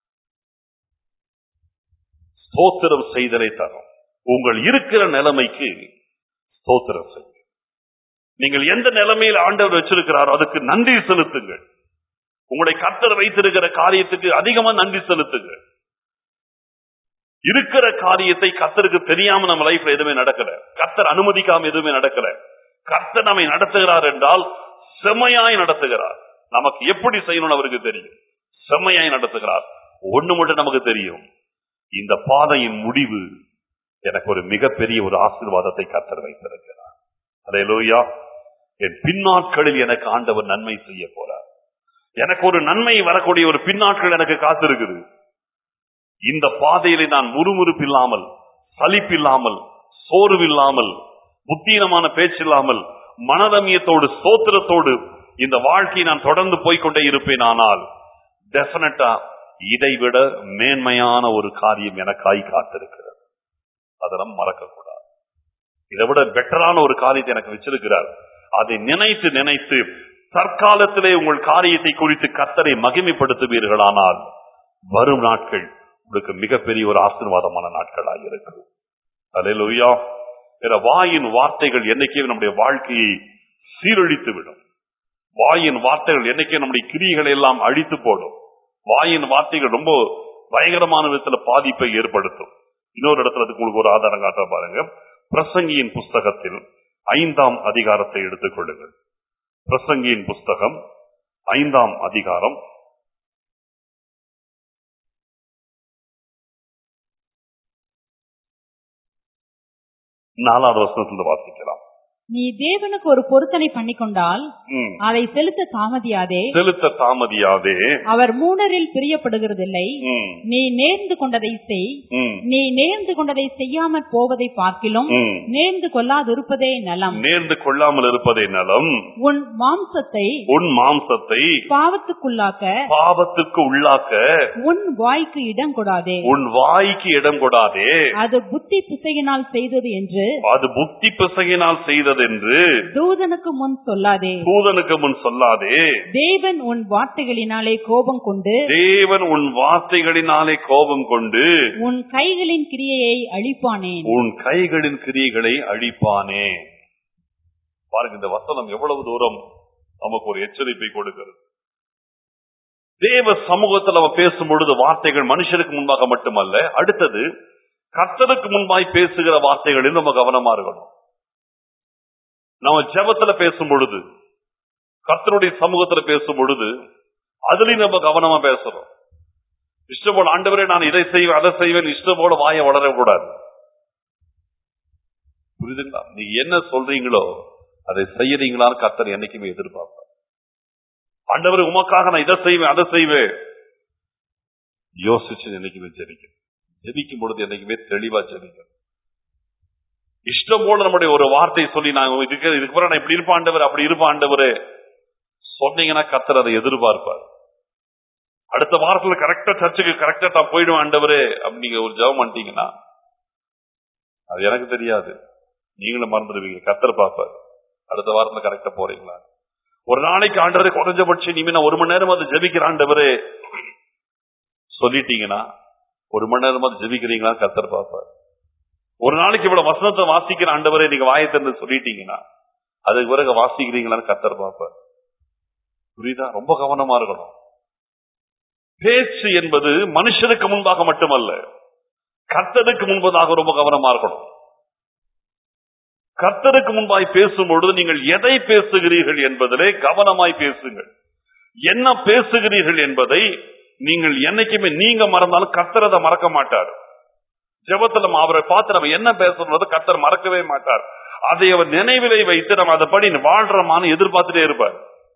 ஸ்தோத்திரம் செய்தலை தரும் உங்கள் இருக்கிற நிலைமைக்கு ஸ்தோத்திரம் செய்யுங்க நீங்கள் எந்த நிலைமையில் ஆண்டவர் வச்சிருக்கிறாரோ அதுக்கு நன்றி செலுத்துங்கள் உங்களுடைய கர்த்தர் வைத்திருக்கிற காரியத்துக்கு அதிகமா நன்றி செலுத்துங்கள் இருக்கிற காரியத்தை கர்த்தருக்கு தெரியாம நம்ம லைஃப்ல எதுவுமே நடக்கல கர்த்தர் அனுமதிக்காம எதுவுமே நடக்கல கர்த்தர் நம்மை நடத்துகிறார் என்றால் செம்மையாய் நடத்துகிறார் நமக்கு எப்படி செய்யணும்னு அவருக்கு தெரியும் செம்மையாய் நடத்துகிறார் ஒண்ணு மட்டும் நமக்கு தெரியும் இந்த பாதையின் முடிவு எனக்கு ஒரு மிகப்பெரிய ஒரு ஆசீர்வாதத்தை கர்த்தர் வைத்திருக்கிறார் அதே லோயா என் பின்னாட்களில் எனக்கு ஆண்டவர் நன்மை செய்ய போறார் எனக்கு ஒரு நன்மை வரக்கூடிய ஒரு பின்னாட்கள் எனக்கு காத்திருக்குது இந்த பாதையிலே நான் முறுமுறுப்பில்லாமல் சலிப்பில்லாமல் சோர்வில்லாமல் புத்தீனமான பேச்சில்லாமல் மனதமியத்தோடு சோத்திரத்தோடு இந்த வாழ்க்கையை நான் தொடர்ந்து போய்க்கொண்டே இருப்பேன் ஆனால் டெபினட்டா இதைவிட மேன்மையான ஒரு காரியம் எனக்காய் காத்திருக்கிறது அதை நம்ம மறக்கக்கூடாது இதை விட பெட்டரான ஒரு காரியத்தை எனக்கு வச்சிருக்கிறார் அதை நினைத்து நினைத்து தற்காலத்திலே உங்கள் காரியத்தை குறித்து கத்தரை மகிமைப்படுத்துவீர்களானால் வரும் நாட்கள் உங்களுக்கு மிகப்பெரிய ஒரு ஆசீர்வாதமான நாட்களாக இருக்கும் அலையிலுயா வாயின் வார்த்தைகள் என்னைக்கே நம்முடைய வாழ்க்கையை சீரழித்து விடும் வாயின் வார்த்தைகள் என்னைக்கே நம்முடைய கிரியைகளை எல்லாம் அழித்து போடும் வாயின் வார்த்தைகள் ரொம்ப பயங்கரமான விதத்துல பாதிப்பை ஏற்படுத்தும் இன்னொரு இடத்துல அதுக்கு உங்களுக்கு ஒரு ஆதாரம் காட்ட பாருங்க பிரசங்கியின் புஸ்தகத்தில் ஐந்தாம் அதிகாரத்தை எடுத்துக் கொள்ளுங்கள் பிரசங்கியின் புஸ்தகம் ஐந்தாம் அதிகாரம் நாலாவது வருஷத்துல வாசிக்கலாம் நீ தேவனுக்கு ஒரு பொருத்தனை பண்ணிக்கொண்டால் ம். அதை செலுத்த தாமதியாதே செலுத்த தாமதியாதே அவர் மூணரில் பிரியப்படுகிறதில்லை ம், நீ நேர்ந்து கொண்டதை செய் ம், நீ நேர்ந்து கொண்டதை செய்யாமற் போவதை பார்க்கிலும் ம். நேர்ந்து கொள்ளாதிருப்பதே நலம் நேர்ந்து கொள்ளாமல் இருப்பதே நலம் உன் மாம்சத்தை உன் மாம்சத்தை பாவத்துக்குள்ளாக்க பாவத்துக்கு உள்ளாக்க உன் வாய்க்கு இடம் கொடாதே உன் வாய்க்கு இடம் கொடாதே அது புத்தி பிசையினால் செய்தது என்று அது புத்தி பிசகினால் செய்ததென்று தூதனுக்கு முன் சொல்லாதே தூதனுக்கு முன் சொல்லாதே தேவன் உன் வார்த்தைகளினாலே கோபம் கொண்டு தேவன் உன் வார்த்தைகளினாலே கோபம் கொண்டு உன் கைகளின் கிரியையை அழிப்பானேன் உன் கைகளின் கிரியைகளை அழிப்பானே பாருங்க இந்த வசனம் எவ்வளவு தூரம் நமக்கு ஒரு எச்சரிப்பை கொடுக்கிறது தேவ சமூகத்தில் நம்ம பேசும் பொழுது வார்த்தைகள் மனுஷருக்கு முன்பாக மட்டுமல்ல அடுத்தது கர்த்தருக்கு முன்பாய் பேசுகிற வார்த்தைகளில் நம்ம கவனமா இருக்கணும் நம்ம ஜெபத்துல பேசும் பொழுது கர்த்தருடைய சமூகத்துல பேசும் பொழுது அதுலயும் நம்ம கவனமா பேசுறோம் இஷ்டம் போல ஆண்டவரே நான் இதை செய்வேன் அதை செய்வேன் இஷ்டம் போல வாயை வளரக்கூடாது புரியுதுங்களா நீங்க என்ன சொல்றீங்களோ அதை செய்யறீங்களான்னு கர்த்தர் என்னைக்குமே எதிர்பார்ப்பார் ஆண்டவர் உமக்காக நான் இதை செய்வேன் அதை செய்வேன் யோசிச்சு என்னைக்குமே ஜெபிக்கணும் ஜெபிக்கும் பொழுது என்னைக்குமே தெளிவா ஜெபிக்கணும் இஷ்டம் போல நம்முடைய ஒரு வார்த்தை சொல்லி நான் இதுக்கு இதுக்கு பிறகு நான் இப்படி இருப்பேன் ஆண்டவர் அப்படி இருப்பேன் ஆண்டவர் சொன்னீங்கன்னா கர்த்தர் அதை எதிர்பார்ப்பார் அடுத்த வாரத்துல கரெக்டா சர்ச்சுக்கு கரெக்டா நான் போயிடுவேன் ஆண்டவரே அப்படி நீங்க ஒரு ஜெபம் பண்ணிட்டீங்கன்னா அது எனக்கு தெரியாது நீங்களும் மறந்துடுவீங்க கத்தர் பார்ப்பார் அடுத்த வாரத்துல கரெக்டா போறீங்களா ஒரு நாளைக்கு ஆண்டவரே குறைஞ்சபட்சம் இனிமே நான் ஒரு மணி நேரம் அது ஜெபிக்கிற ஆண்டவரே சொல்லிட்டீங்கன்னா ஒரு மணி நேரம் அது ஜெபிக்கிறீங்களா கத்தர் பார்ப்பார் ஒரு நாளைக்கு இவ்வளவு வசனத்தை வாசிக்கிற ஆண்டவரே நீங்க வாயை திறந்து சொல்லிட்டீங்கன்னா அதுக்கு பிறகு வாசிக்கிறீங்களான்னு கத்தர் பார்ப்பார் புரியுதா ரொம்ப கவனமா இருக்கணும் பேச்சு என்பது மனுஷனுக்கு முன்பாக மட்டுமல்ல கர்த்தனுக்கு முன்பதாக ரொம்ப கவனமா இருக்கணும் கர்த்தருக்கு முன்பாய் பேசும்பொழுது நீங்கள் எதை பேசுகிறீர்கள் என்பதிலே கவனமாய் பேசுங்கள் என்ன பேசுகிறீர்கள் என்பதை நீங்கள் என்னைக்குமே நீங்க மறந்தாலும் கர்த்தர் அதை மறக்க மாட்டார் ஜெபத்துல நம்ம அவரை பார்த்து நம்ம என்ன பேசுறது கர்த்தர் மறக்கவே மாட்டார் அதை அவர் நினைவிலை வைத்து நம்ம அதைப்படி வாழ்றோமான்னு எதிர்பார்த்துட்டே இருப்பார்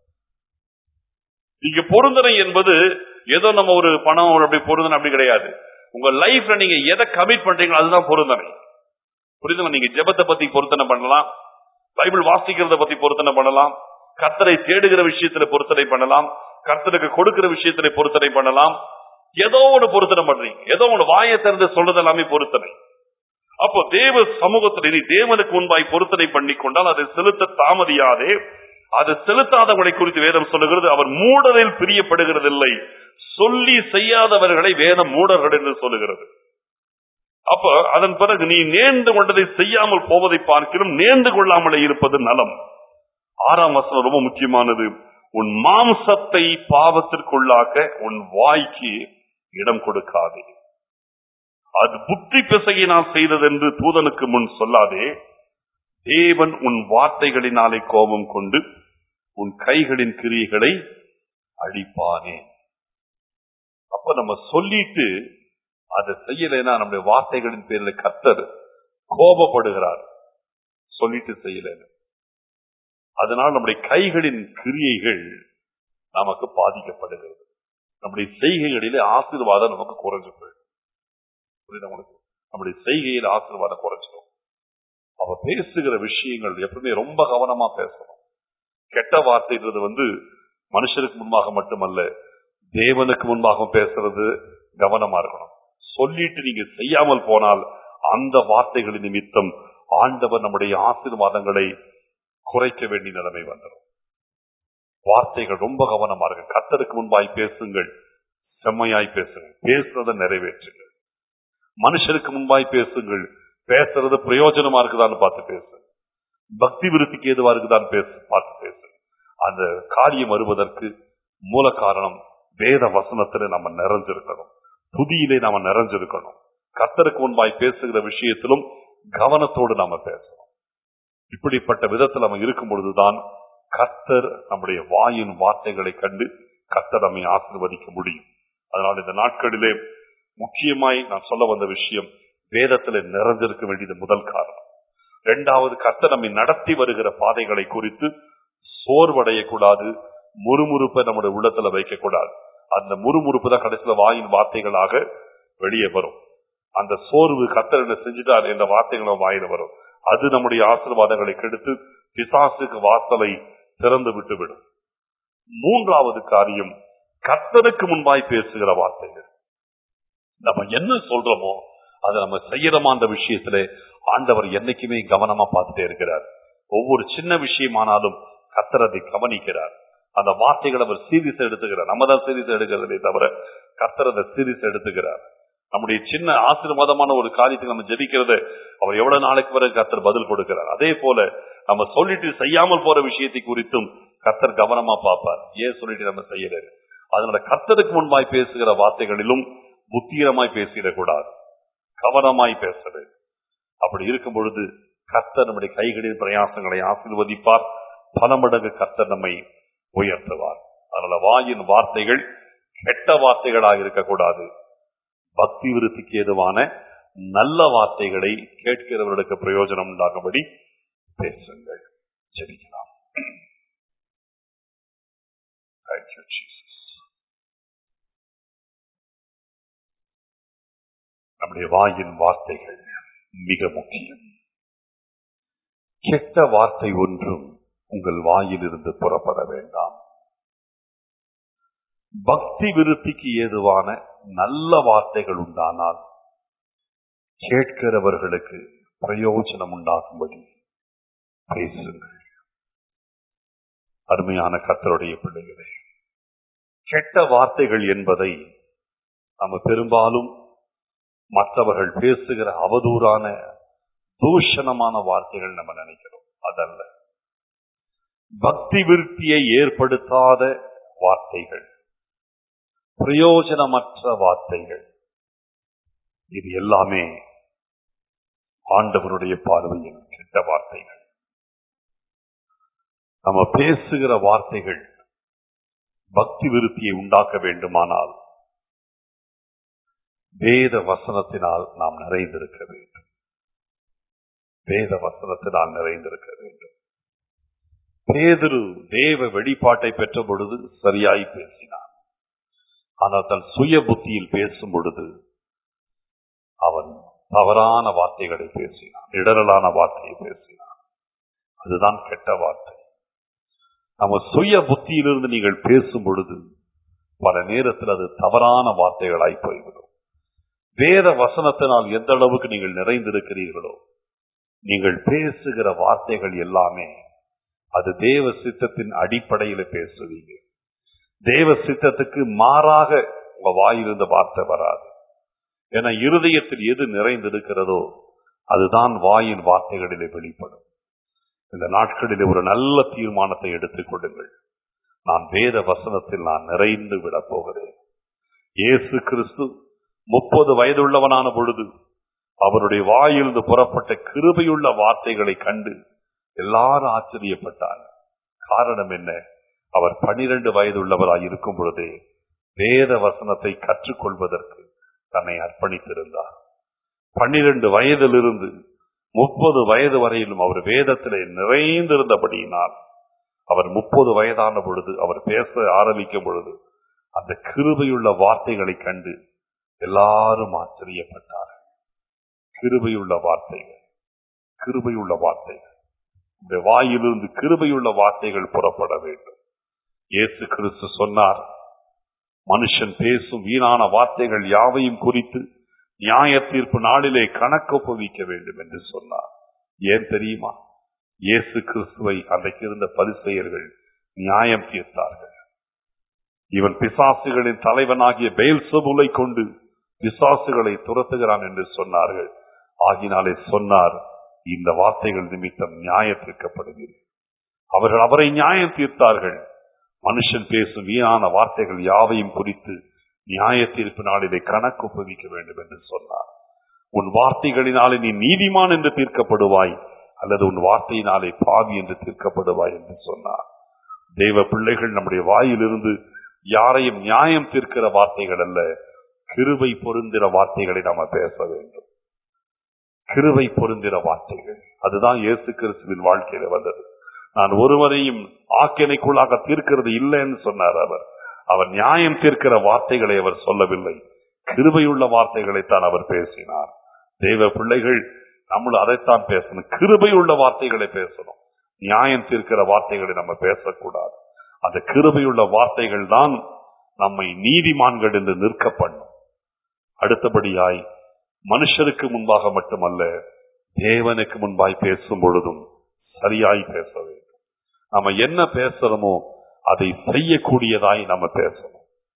இங்க பொருந்தனை என்பது ஏதோ நம்ம ஒரு பணம் ஒரு அப்படி பொருந்தனை அப்படி கிடையாது உங்க லைஃப்ல நீங்க எதை கமிட் பண்றீங்களோ அதுதான் பொருந்தனை புரியுதுங்களா நீங்க ஜெபத்தை பத்தி பொருத்தனை பண்ணலாம் பைபிள் வாசிக்கிறத பத்தி பொருத்தனை பண்ணலாம் கர்த்தரை தேடுகிற விஷயத்துல பொருத்தனை பண்ணலாம் கர்த்தருக்கு கொடுக்கிற விஷயத்துல பொருத்தனை பண்ணலாம் ஏதோ ஒண்ணு பொருத்தனை பண்றீங்க ஏதோ ஒண்ணு வாயை திறந்து சொல்றது எல்லாமே பொருத்தனை அப்போ தேவ சமூகத்தில் நீ தேவனுக்கு முன்பாய் பொருத்தனை பண்ணி கொண்டால் அதை செலுத்த தாமதியாதே அது செலுத்தாதவர்களை குறித்து வேதம் சொல்லுகிறது அவர் மூடரில் பிரியப்படுகிறதில்லை சொல்லி செய்யாதவர்களை வேதம் மூடர்கள் என்று சொல்லுகிறது அப்ப அதன் பிறகு நீ நேர்ந்து கொண்டதை செய்யாமல் போவதை பார்க்கிறோம் நேர்ந்து கொள்ளாமலே இருப்பது நலம் ஆறாம் வசனம் ரொம்ப முக்கியமானது உன் மாம்சத்தை பாவத்திற்குள்ளாக்க உன் வாய்க்கு இடம் கொடுக்காதே அது புத்தி பிசையினால் செய்ததென்று தூதனுக்கு முன் சொல்லாதே தேவன் உன் வார்த்தைகளினாலே கோபம் கொண்டு உன் கைகளின் கிரியைகளை அழிப்பானே அப்ப நம்ம சொல்லிட்டு அதை செய்யலைன்னா நம்முடைய வார்த்தைகளின் பேரில் கர்த்தர் கோபப்படுகிறார் சொல்லிட்டு செய்யலைன்னு அதனால் நம்முடைய கைகளின் கிரியைகள் நமக்கு பாதிக்கப்படுகிறது நம்முடைய செய்கைகளிலே ஆசீர்வாதம் நமக்கு குறைஞ்சு போயிடும் புரியுதா உங்களுக்கு நம்முடைய செய்கையில் ஆசீர்வாதம் குறைஞ்சிடும் அவ பேசுகிற விஷயங்கள் எப்பவுமே ரொம்ப கவனமா பேசணும் கெட்ட வார்த்தைன்றது வந்து மனுஷருக்கு முன்பாக மட்டுமல்ல தேவனுக்கு முன்பாக பேசுறது கவனமா இருக்கணும் சொல்லிட்டு நீங்க செய்யாமல் போனால் அந்த வார்த்தைகளின் நிமித்தம் ஆண்டவர் நம்முடைய ஆசீர்வாதங்களை குறைக்க வேண்டிய நிலைமை வந்துடும் வார்த்தைகள் ரொம்ப கவனமா இருக்கு கத்தருக்கு முன்பாய் பேசுங்கள் செம்மையாய் பேசுங்கள் பேசுறதை நிறைவேற்றுங்கள் மனுஷருக்கு முன்பாய் பேசுங்கள் பேசுறது பிரயோஜனமா இருக்குதான்னு பார்த்து பேசு பக்தி விருத்திக்கு ஏதுவா இருக்குதான்னு பேசு பார்த்து பேசு அந்த காரியம் வருவதற்கு மூல காரணம் வேத வசனத்துல நம்ம நிறைஞ்சிருக்கணும் துதியிலே நாம நிறைஞ்சிருக்கணும் கர்த்தருக்கு முன்பாய் பேசுகிற விஷயத்திலும் கவனத்தோடு நாம பேசணும் இப்படிப்பட்ட விதத்தில் நம்ம இருக்கும் பொழுதுதான் கர்த்தர் நம்முடைய வாயின் வார்த்தைகளை கண்டு கர்த்தர் நம்மை ஆசீர்வதிக்க முடியும் அதனால் இந்த நாட்களிலே முக்கியமாய் நான் சொல்ல வந்த விஷயம் வேதத்துல நிறைஞ்சிருக்க வேண்டியது முதல் காரணம் இரண்டாவது கர்த்தர் நம்மை நடத்தி வருகிற பாதைகளை குறித்து சோர்வடையக்கூடாது முறுமுறுப்பை நம்முடைய உள்ளத்துல வைக்கக்கூடாது அந்த முறுமுறுப்பு தான் கடைசியில வாயின் வார்த்தைகளாக வெளியே வரும் அந்த சோர்வு கர்த்தர் என்ன செஞ்சுட்டார் என்ற வார்த்தைகள் நம்ம வாயில வரும் அது நம்முடைய ஆசீர்வாதங்களை கெடுத்து பிசாசுக்கு வாசலை திறந்து விட்டுவிடும் மூன்றாவது காரியம் கர்த்தருக்கு முன்பாய் பேசுகிற வார்த்தைகள் நம்ம என்ன சொல்றோமோ அதை நம்ம செய்யறோமான்ற விஷயத்துல ஆண்டவர் என்னைக்குமே கவனமா பார்த்துட்டே இருக்கிறார் ஒவ்வொரு சின்ன விஷயமானாலும் கர்த்தர் அதை கவனிக்கிறார் அந்த வார்த்தைகளை அவர் சீரியஸ் எடுத்துக்கிறார் நம்ம தான் சீரியஸ் எடுக்கிறதே தவிர கர்த்தர் அதை சீரியஸ் எடுத்துக்கிறார் நம்முடைய சின்ன ஆசீர்வாதமான ஒரு காரியத்துக்கு நம்ம ஜெபிக்கிறத அவர் எவ்வளவு நாளைக்கு பிறகு கர்த்தர் பதில் கொடுக்கிறார் அதே போல நம்ம சொல்லிட்டு செய்யாமல் போற விஷயத்தை குறித்தும் கர்த்தர் கவனமா பார்ப்பார் ஏன் சொல்லிட்டு நம்ம செய்யல அதனால கர்த்தருக்கு முன்பாய் பேசுகிற வார்த்தைகளிலும் புத்தீரமாய் பேசிடக்கூடாது கவனமாய் பேசுறது அப்படி இருக்கும் பொழுது கர்த்தர் நம்முடைய கைகளின் பிரயாசங்களை ஆசீர்வதிப்பார் பல மடங்கு கர்த்தர் நம்மை உயர்த்துவார் அதனால வாயின் வார்த்தைகள் கெட்ட வார்த்தைகளாக இருக்கக்கூடாது பக்தி விருத்திக்கு ஏதுவான நல்ல வார்த்தைகளை கேட்கிறவர்களுக்கு பிரயோஜனம் உண்டாகும்படி பேசுங்கள் ஜெபிக்கலாம் Thank you, Jesus. நம்முடைய வாயின் வார்த்தைகள் மிக முக்கியம் கெட்ட வார்த்தை ஒன்றும் உங்கள் வாயிலிருந்து புறப்பட வேண்டாம் பக்தி விருத்திக்கு ஏதுவான நல்ல வார்த்தைகள் உண்டானால் கேட்கிறவர்களுக்கு பிரயோஜனம் உண்டாகும்படி பேசுங்கள் அருமையான கத்தருடைய பிள்ளைகளே கெட்ட வார்த்தைகள் என்பதை நம்ம பெரும்பாலும் மற்றவர்கள் பேசுகிற அவதூறான தூஷணமான வார்த்தைகள் நம்ம நினைக்கிறோம் அதல்ல பக்தி விருத்தியை ஏற்படுத்தாத வார்த்தைகள் பிரயோஜனமற்ற வார்த்தைகள் இது எல்லாமே ஆண்டவருடைய பார்வையில் கெட்ட கெட்ட வார்த்தைகள் நம்ம பேசுகிற வார்த்தைகள் பக்தி விருத்தியை உண்டாக்க வேண்டுமானால் வேத வசனத்தினால் நாம் நிறைந்திருக்க வேண்டும் வேத வசனத்தினால் நிறைந்திருக்க வேண்டும் பேதுரு தேவ வெளிப்பாட்டை பெற்ற பொழுது சரியாய் பேசினான் ஆனால் தன் சுய புத்தியில் பேசும் பொழுது அவன் தவறான வார்த்தைகளை பேசினான் இடரலான வார்த்தையை பேசினான் அதுதான் கெட்ட வார்த்தை நம்ம சுய புத்தியிலிருந்து நீங்கள் பேசும் பொழுது பல நேரத்தில் அது தவறான வார்த்தைகளாய் போய்விடும் வேத வசனத்தினால் எந்த அளவுக்கு நீங்கள் நிறைந்திருக்கிறீர்களோ நீங்கள் பேசுகிற வார்த்தைகள் எல்லாமே அது தேவ சித்தத்தின் அடிப்படையில பேசுவீங்க தேவ சித்தத்துக்கு மாறாக உங்க வாயிலிருந்த வார்த்தை வராது என இருதயத்தில் எது நிறைந்திருக்கிறதோ அதுதான் வாயின் வார்த்தைகளிலே வெளிப்படும் இந்த நாட்களிலே ஒரு நல்ல தீர்மானத்தை எடுத்துக் கொள்ளுங்கள் நான் வேத வசனத்தில் நான் நிறைந்து விடப் போகிறேன் இயேசு கிறிஸ்து முப்பது வயதுள்ளவனான பொழுது அவருடைய வாயிலிருந்து புறப்பட்ட கிருபையுள்ள வார்த்தைகளை கண்டு எல்லாரும் ஆச்சரியப்பட்டார் காரணம் என்ன அவர் பனிரெண்டு வயதுள்ளவராய் இருக்கும் பொழுதே வேத வசனத்தை கற்றுக்கொள்வதற்கு தன்னை அர்ப்பணித்திருந்தார் பன்னிரண்டு வயதிலிருந்து முப்பது வயது வரையிலும் அவர் வேதத்திலே நிறைந்திருந்தபடியினால் அவர் முப்பது வயதான பொழுது அவர் பேச ஆரம்பிக்கும் பொழுது அந்த கிருபையுள்ள வார்த்தைகளை கண்டு எல்லாரும் ஆச்சரியப்பட்டார் கிருபையுள்ள வார்த்தைகள் கிருபையுள்ள வார்த்தைகள் இந்த வாயிலிருந்து கிருபையுள்ள வார்த்தைகள் புறப்பட வேண்டும் இயேசு கிறிஸ்து சொன்னார் மனுஷன் பேசும் வீணான வார்த்தைகள் யாவையும் குறித்து நியாய தீர்ப்பு நாளிலே கணக்கொப்புவிக்க வேண்டும் என்று சொன்னார் ஏன் தெரியுமா இயேசு கிறிஸ்துவை அன்றைக்கு இருந்த பரிசெயர்கள் நியாயம் தீர்த்தார்கள் இவன் பிசாசுகளின் தலைவனாகிய பெயல்சபுலை கொண்டு பிசாசுகளை துரத்துகிறான் என்று சொன்னார்கள் ஆகினாலே சொன்னார் இந்த வார்த்தைகள் நிமித்தம் நியாய தீர்க்கப்படுகிறது அவர்கள் அவரை நியாயம் தீர்த்தார்கள் மனுஷன் பேசும் வீணான வார்த்தைகள் யாவையும் குறித்து நியாய தீர்ப்பு நாளிலே கணக்கு ஒப்புவிக்க வேண்டும் என்று சொன்னார் உன் வார்த்தைகளினாலே நீ நீதிமான் என்று தீர்க்கப்படுவாய் அல்லது உன் வார்த்தையினாலே பாவி என்று தீர்க்கப்படுவாய் என்று சொன்னார் தெய்வ பிள்ளைகள் நம்முடைய வாயிலிருந்து யாரையும் நியாயம் தீர்க்கிற வார்த்தைகள் அல்ல கிருபை பொருந்திர வார்த்தைகளை நாம பேச வேண்டும் கிருபை பொருந்திர வார்த்தைகள் அதுதான் இயேசு கிறிஸ்துவின் வாழ்க்கையில வந்தது நான் ஒருவரையும் ஆக்கினைக்குள்ளாக தீர்க்கிறது இல்லைன்னு சொன்னார் அவர் அவர் நியாயம் தீர்க்கிற வார்த்தைகளை அவர் சொல்லவில்லை கிருபையுள்ள வார்த்தைகளைத்தான் அவர் பேசினார் தெய்வ பிள்ளைகள் நம்மளும் அதைத்தான் பேசணும் கிருபையுள்ள வார்த்தைகளை பேசணும் நியாயம் தீர்க்கிற வார்த்தைகளை நம்ம பேசக்கூடாது அந்த கிருபையுள்ள வார்த்தைகள் தான் நம்மை நீதிமான்கள் என்று நிற்க பண்ணும் அடுத்தபடியாய் மனுஷருக்கு முன்பாக மட்டுமல்ல தேவனுக்கு முன்பாய் பேசும் பொழுதும் சரியாய் பேச வேண்டும் நம்ம என்ன பேசுறோமோ அதை செய்யக்கூடியதாய் நம்ம பேசணும்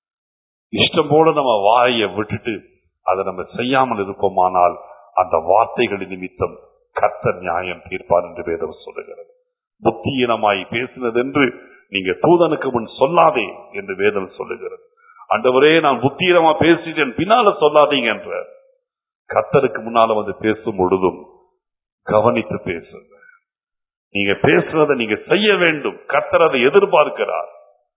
இஷ்டம் போல நம்ம வாயை விட்டுட்டு அதை நம்ம செய்யாமல் இருப்போமானால் அந்த வார்த்தைகளின் நிமித்தம் கர்த்தர் நியாயம் தீர்ப்பார் என்று வேதம் சொல்லுகிறது புத்தியினமாய் பேசினதென்று நீங்க தூதனுக்கு முன் சொல்லாதே என்று வேதம் சொல்லுகிறது அண்டவரே நான் புத்தீனமா பேசிட்டேன் பின்னால சொல்லாதீங்க என்ற கத்தருக்கு முன்னால வந்து பேசும் பொழுதும் கவனித்து பேசுங்க நீங்க பேசுறதை நீங்க செய்ய வேண்டும் கத்தர் அதை எதிர்பார்க்கிறார்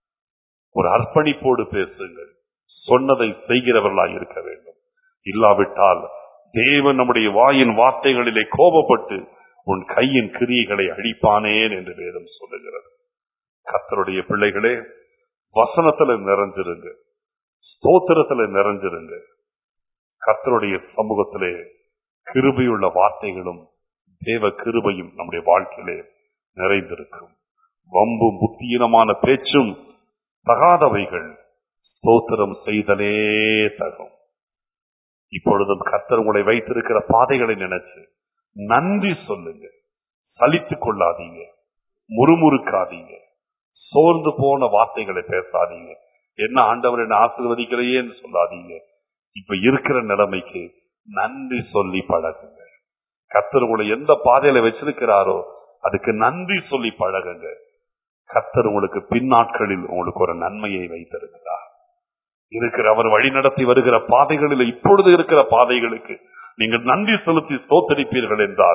ஒரு அர்ப்பணிப்போடு பேசுங்கள் சொன்னதை செய்கிறவர்களாய் இருக்க வேண்டும் இல்லாவிட்டால் தேவன் நம்முடைய வாயின் வார்த்தைகளிலே கோபப்பட்டு உன் கையின் கிரியைகளை அழிப்பானேன் என்று வேதம் சொல்லுகிறது கத்தருடைய பிள்ளைகளே வசனத்துல நிறைஞ்சிருங்க ஸ்தோத்திரத்துல நிறைஞ்சிருங்க கத்தருடைய சமூகத்திலே கிருபையுள்ள வார்த்தைகளும் தேவ கிருபையும் நம்முடைய வாழ்க்கையிலே நிறைந்திருக்கும் வம்பும் புத்தியினமான பேச்சும் தகாதவைகள் ஸ்தோத்திரம் செய்தலே தகும் இப்பொழுதும் கத்தர் உங்களை வைத்திருக்கிற பாதைகளை நினைச்சு நன்றி சொல்லுங்க சலித்துக் கொள்ளாதீங்க முறுமுறுக்காதீங்க சோர்ந்து போன வார்த்தைகளை பேசாதீங்க என்ன ஆண்டவர் என்ன ஆசீர்வதிக்கலையேன்னு சொல்லாதீங்க இப்ப இருக்கிற நிலைமைக்கு நன்றி சொல்லி பழகுங்க கத்தர் உங்களை எந்த பாதையில வச்சிருக்கிறாரோ அதுக்கு நன்றி சொல்லி பழகுங்க கத்தர் உங்களுக்கு பின்னாட்களில் உங்களுக்கு ஒரு நன்மையை வைத்திருக்கிறார் இருக்கிற அவர் வழி நடத்தி வருகிற பாதைகளில் இப்பொழுது இருக்கிற பாதைகளுக்கு நீங்கள் நன்றி செலுத்தி ஸ்தோத்தரிப்பீர்கள் என்றால்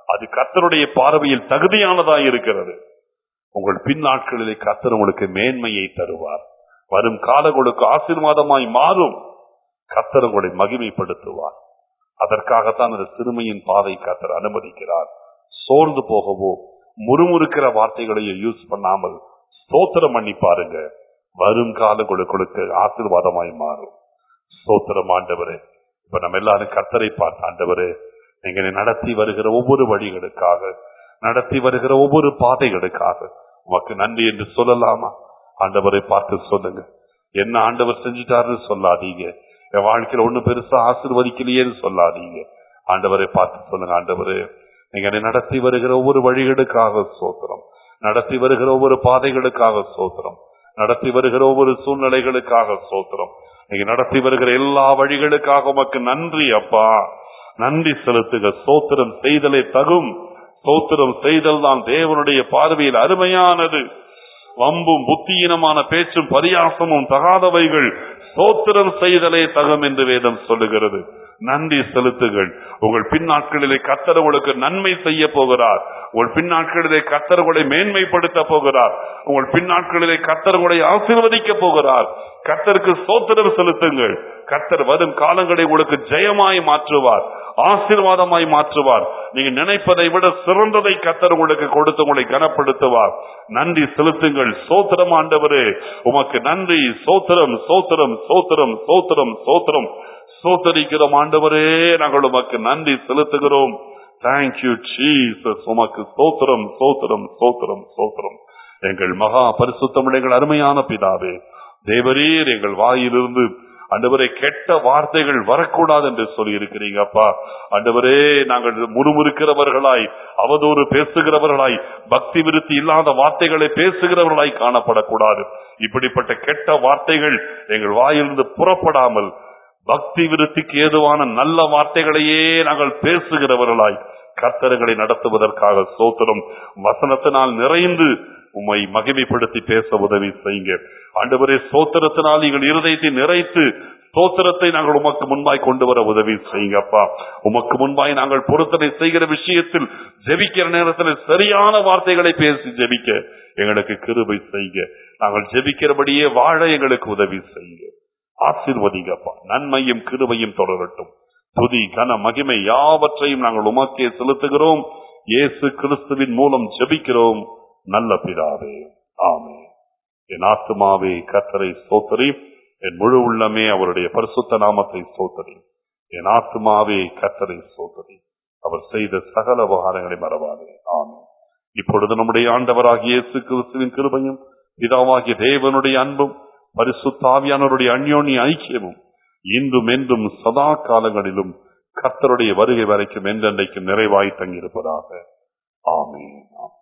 அது கர்த்தருடைய பார்வையில் தகுதியானதா இருக்கிறது உங்கள் பின் நாட்களிலே கர்த்தர் உங்களுக்கு மேன்மையை தருவார் வரும் காலங்களுக்கு ஆசீர்வாதமாய் மாறும் கர்த்தர் உங்களை மகிமைப்படுத்துவார் அதற்காகத்தான் அந்த சிறுமையின் பாதை கர்த்தர் அனுமதிக்கிறார் சோர்ந்து போகவோ முறுமுறுக்கிற வார்த்தைகளையும் யூஸ் பண்ணாமல் ஸ்தோத்திரம் பண்ணி பாருங்க வரும் காலங்களுக்கு ஆசீர்வாதமாய் மாறும் ஸ்தோத்திரம் ஆண்டவரே இப்ப நம்ம எல்லாரும் கர்த்தரை பார்த்த ஆண்டவரே நீங்க என்னை நடத்தி வருகிற ஒவ்வொரு வழிகளுக்காக நடத்தி வருகிற ஒவ்வொரு பாதைகளுக்காக உமக்கு நன்றி என்று சொல்லலாமா ஆண்டவரை பார்த்து சொல்லுங்க என்ன ஆண்டவர் செஞ்சிட்டாருன்னு சொல்லாதீங்க என் வாழ்க்கையில ஒண்ணு பெருசா ஆசீர்வதிக்கலையேன்னு சொல்லாதீங்க ஆண்டவரை பார்த்து சொல்லுங்க ஆண்டவரே நீங்க என்னை நடத்தி வருகிற ஒவ்வொரு வழிகளுக்காக சோத்திரம் நடத்தி வருகிற ஒவ்வொரு பாதைகளுக்காக சோத்திரம் நடத்தி வருகிற ஒவ்வொரு சூழ்நிலைகளுக்காக சோத்திரம் நீங்க நடத்தி வருகிற எல்லா வழிகளுக்காக உமக்கு நன்றி அப்பா நன்றி செலுத்துக சோத்திரம் செய்தலே தகும் சோத்திரம் செய்தல் தான் தேவனுடைய பார்வையில் அருமையானது வம்பும் புத்தியீனமான பேச்சும் பரியாசமும் தகாதவைகள் சோத்திரம் செய்தலே தகும் என்று வேதம் சொல்லுகிறது நன்றி செலுத்துகள் உங்கள் பின்னாட்களிலே கத்தர் உங்களுக்கு நன்மை செய்ய போகிறார் உங்கள் பின்னாட்களிலே கத்தர் உங்களை மேன்மைப்படுத்த போகிறார் உங்கள் பின்னாட்களிலே கத்தர் உங்களை ஆசீர்வதிக்க போகிறார் கத்தருக்கு சோத்திரம் செலுத்துங்கள் கத்தர் வரும் காலங்களை உங்களுக்கு ஜெயமாய் மாற்றுவார் ஆசீர்வாதமாய் மாற்றுவார் நீங்க நினைப்பதை விட சிறந்ததை கத்தர் உங்களுக்கு கொடுத்து உங்களை கனப்படுத்துவார் நன்றி செலுத்துங்கள் சோத்திரம் ஆண்டவரே உமக்கு நன்றி சோத்திரம் சோத்திரம் சோத்திரம் சோத்திரம் சோத்திரம் சோத்தரிக்கிறோம் ஆண்டவரே நாங்கள் உமக்கு நன்றி செலுத்துகிறோம் தேங்க்யூ ஜீசஸ் உமக்கு சோத்திரம் சோத்திரம் சோத்திரம் சோத்திரம் எங்கள் மகா பரிசுத்தம் எங்கள் அருமையான பிதாவே தேவரீர் எங்கள் வாயிலிருந்து அண்டவரே கெட்ட வார்த்தைகள் வரக்கூடாது என்று சொல்லி இருக்கிறீங்க அப்பா அண்டவரே நாங்கள் முறுமுறுக்கிறவர்களாய் அவதூறு பேசுகிறவர்களாய் பக்தி விருத்தி இல்லாத வார்த்தைகளை பேசுகிறவர்களாய் காணப்படக்கூடாது இப்படிப்பட்ட கெட்ட வார்த்தைகள் எங்கள் வாயிலிருந்து புறப்படாமல் பக்தி விருத்திக்கு ஏதுவான நல்ல வார்த்தைகளையே நாங்கள் பேசுகிறவர்களாய் கர்த்தர்களை நடத்துவதற்காக சோத்திரம் வசனத்தினால் நிறைந்து உம்மை மகிமைப்படுத்தி பேச உதவி செய்யுங்க ஆண்டவரே சோத்திரத்தினால் நீங்கள் இருதயத்தை நிறைத்து ஸ்தோத்திரத்தை நாங்கள் உமக்கு முன்பாய் கொண்டு வர உதவி செய்யுங்க அப்பா உமக்கு முன்பாய் நாங்கள் பொருத்தனை செய்கிற விஷயத்தில் ஜெபிக்கிற நேரத்தில் சரியான வார்த்தைகளை பேசி ஜெபிக்க எங்களுக்கு கிருபை செய்யுங்க நாங்கள் ஜெபிக்கிறபடியே வாழ எங்களுக்கு உதவி செய்யுங்க ஆசீர்வதிங்கப்பா நன்மையும் கிருபையும் தொடரட்டும் துதி கன மகிமை யாவற்றையும் நாங்கள் உமக்கே செலுத்துகிறோம் இயேசு கிறிஸ்துவின் மூலம் ஜெபிக்கிறோம் நல்ல பிதாவே ஆமே என் ஆத்துமாவே கத்தரை சோத்தரி என் முழு உள்ளமே அவருடைய பரிசுத்த நாமத்தை சோத்தரி என் ஆத்துமாவே கத்தரை சோத்தரி அவர் செய்த சகல உபகாரங்களை மறவாதே ஆமே இப்பொழுது நம்முடைய ஆண்டவராகிய இயேசு கிறிஸ்துவின் கிருபையும் பிதாவாகிய தேவனுடைய அன்பும் பரிசுத்தாவியானவருடைய அந்யோன்ய ஐக்கியமும் இன்றும் என்றும் சதா காலங்களிலும் கர்த்தருடைய வருகை வரைக்கும் என்றென்றைக்கும் நிறைவாய் தங்கியிருப்பதாக ஆமென் ஆமென்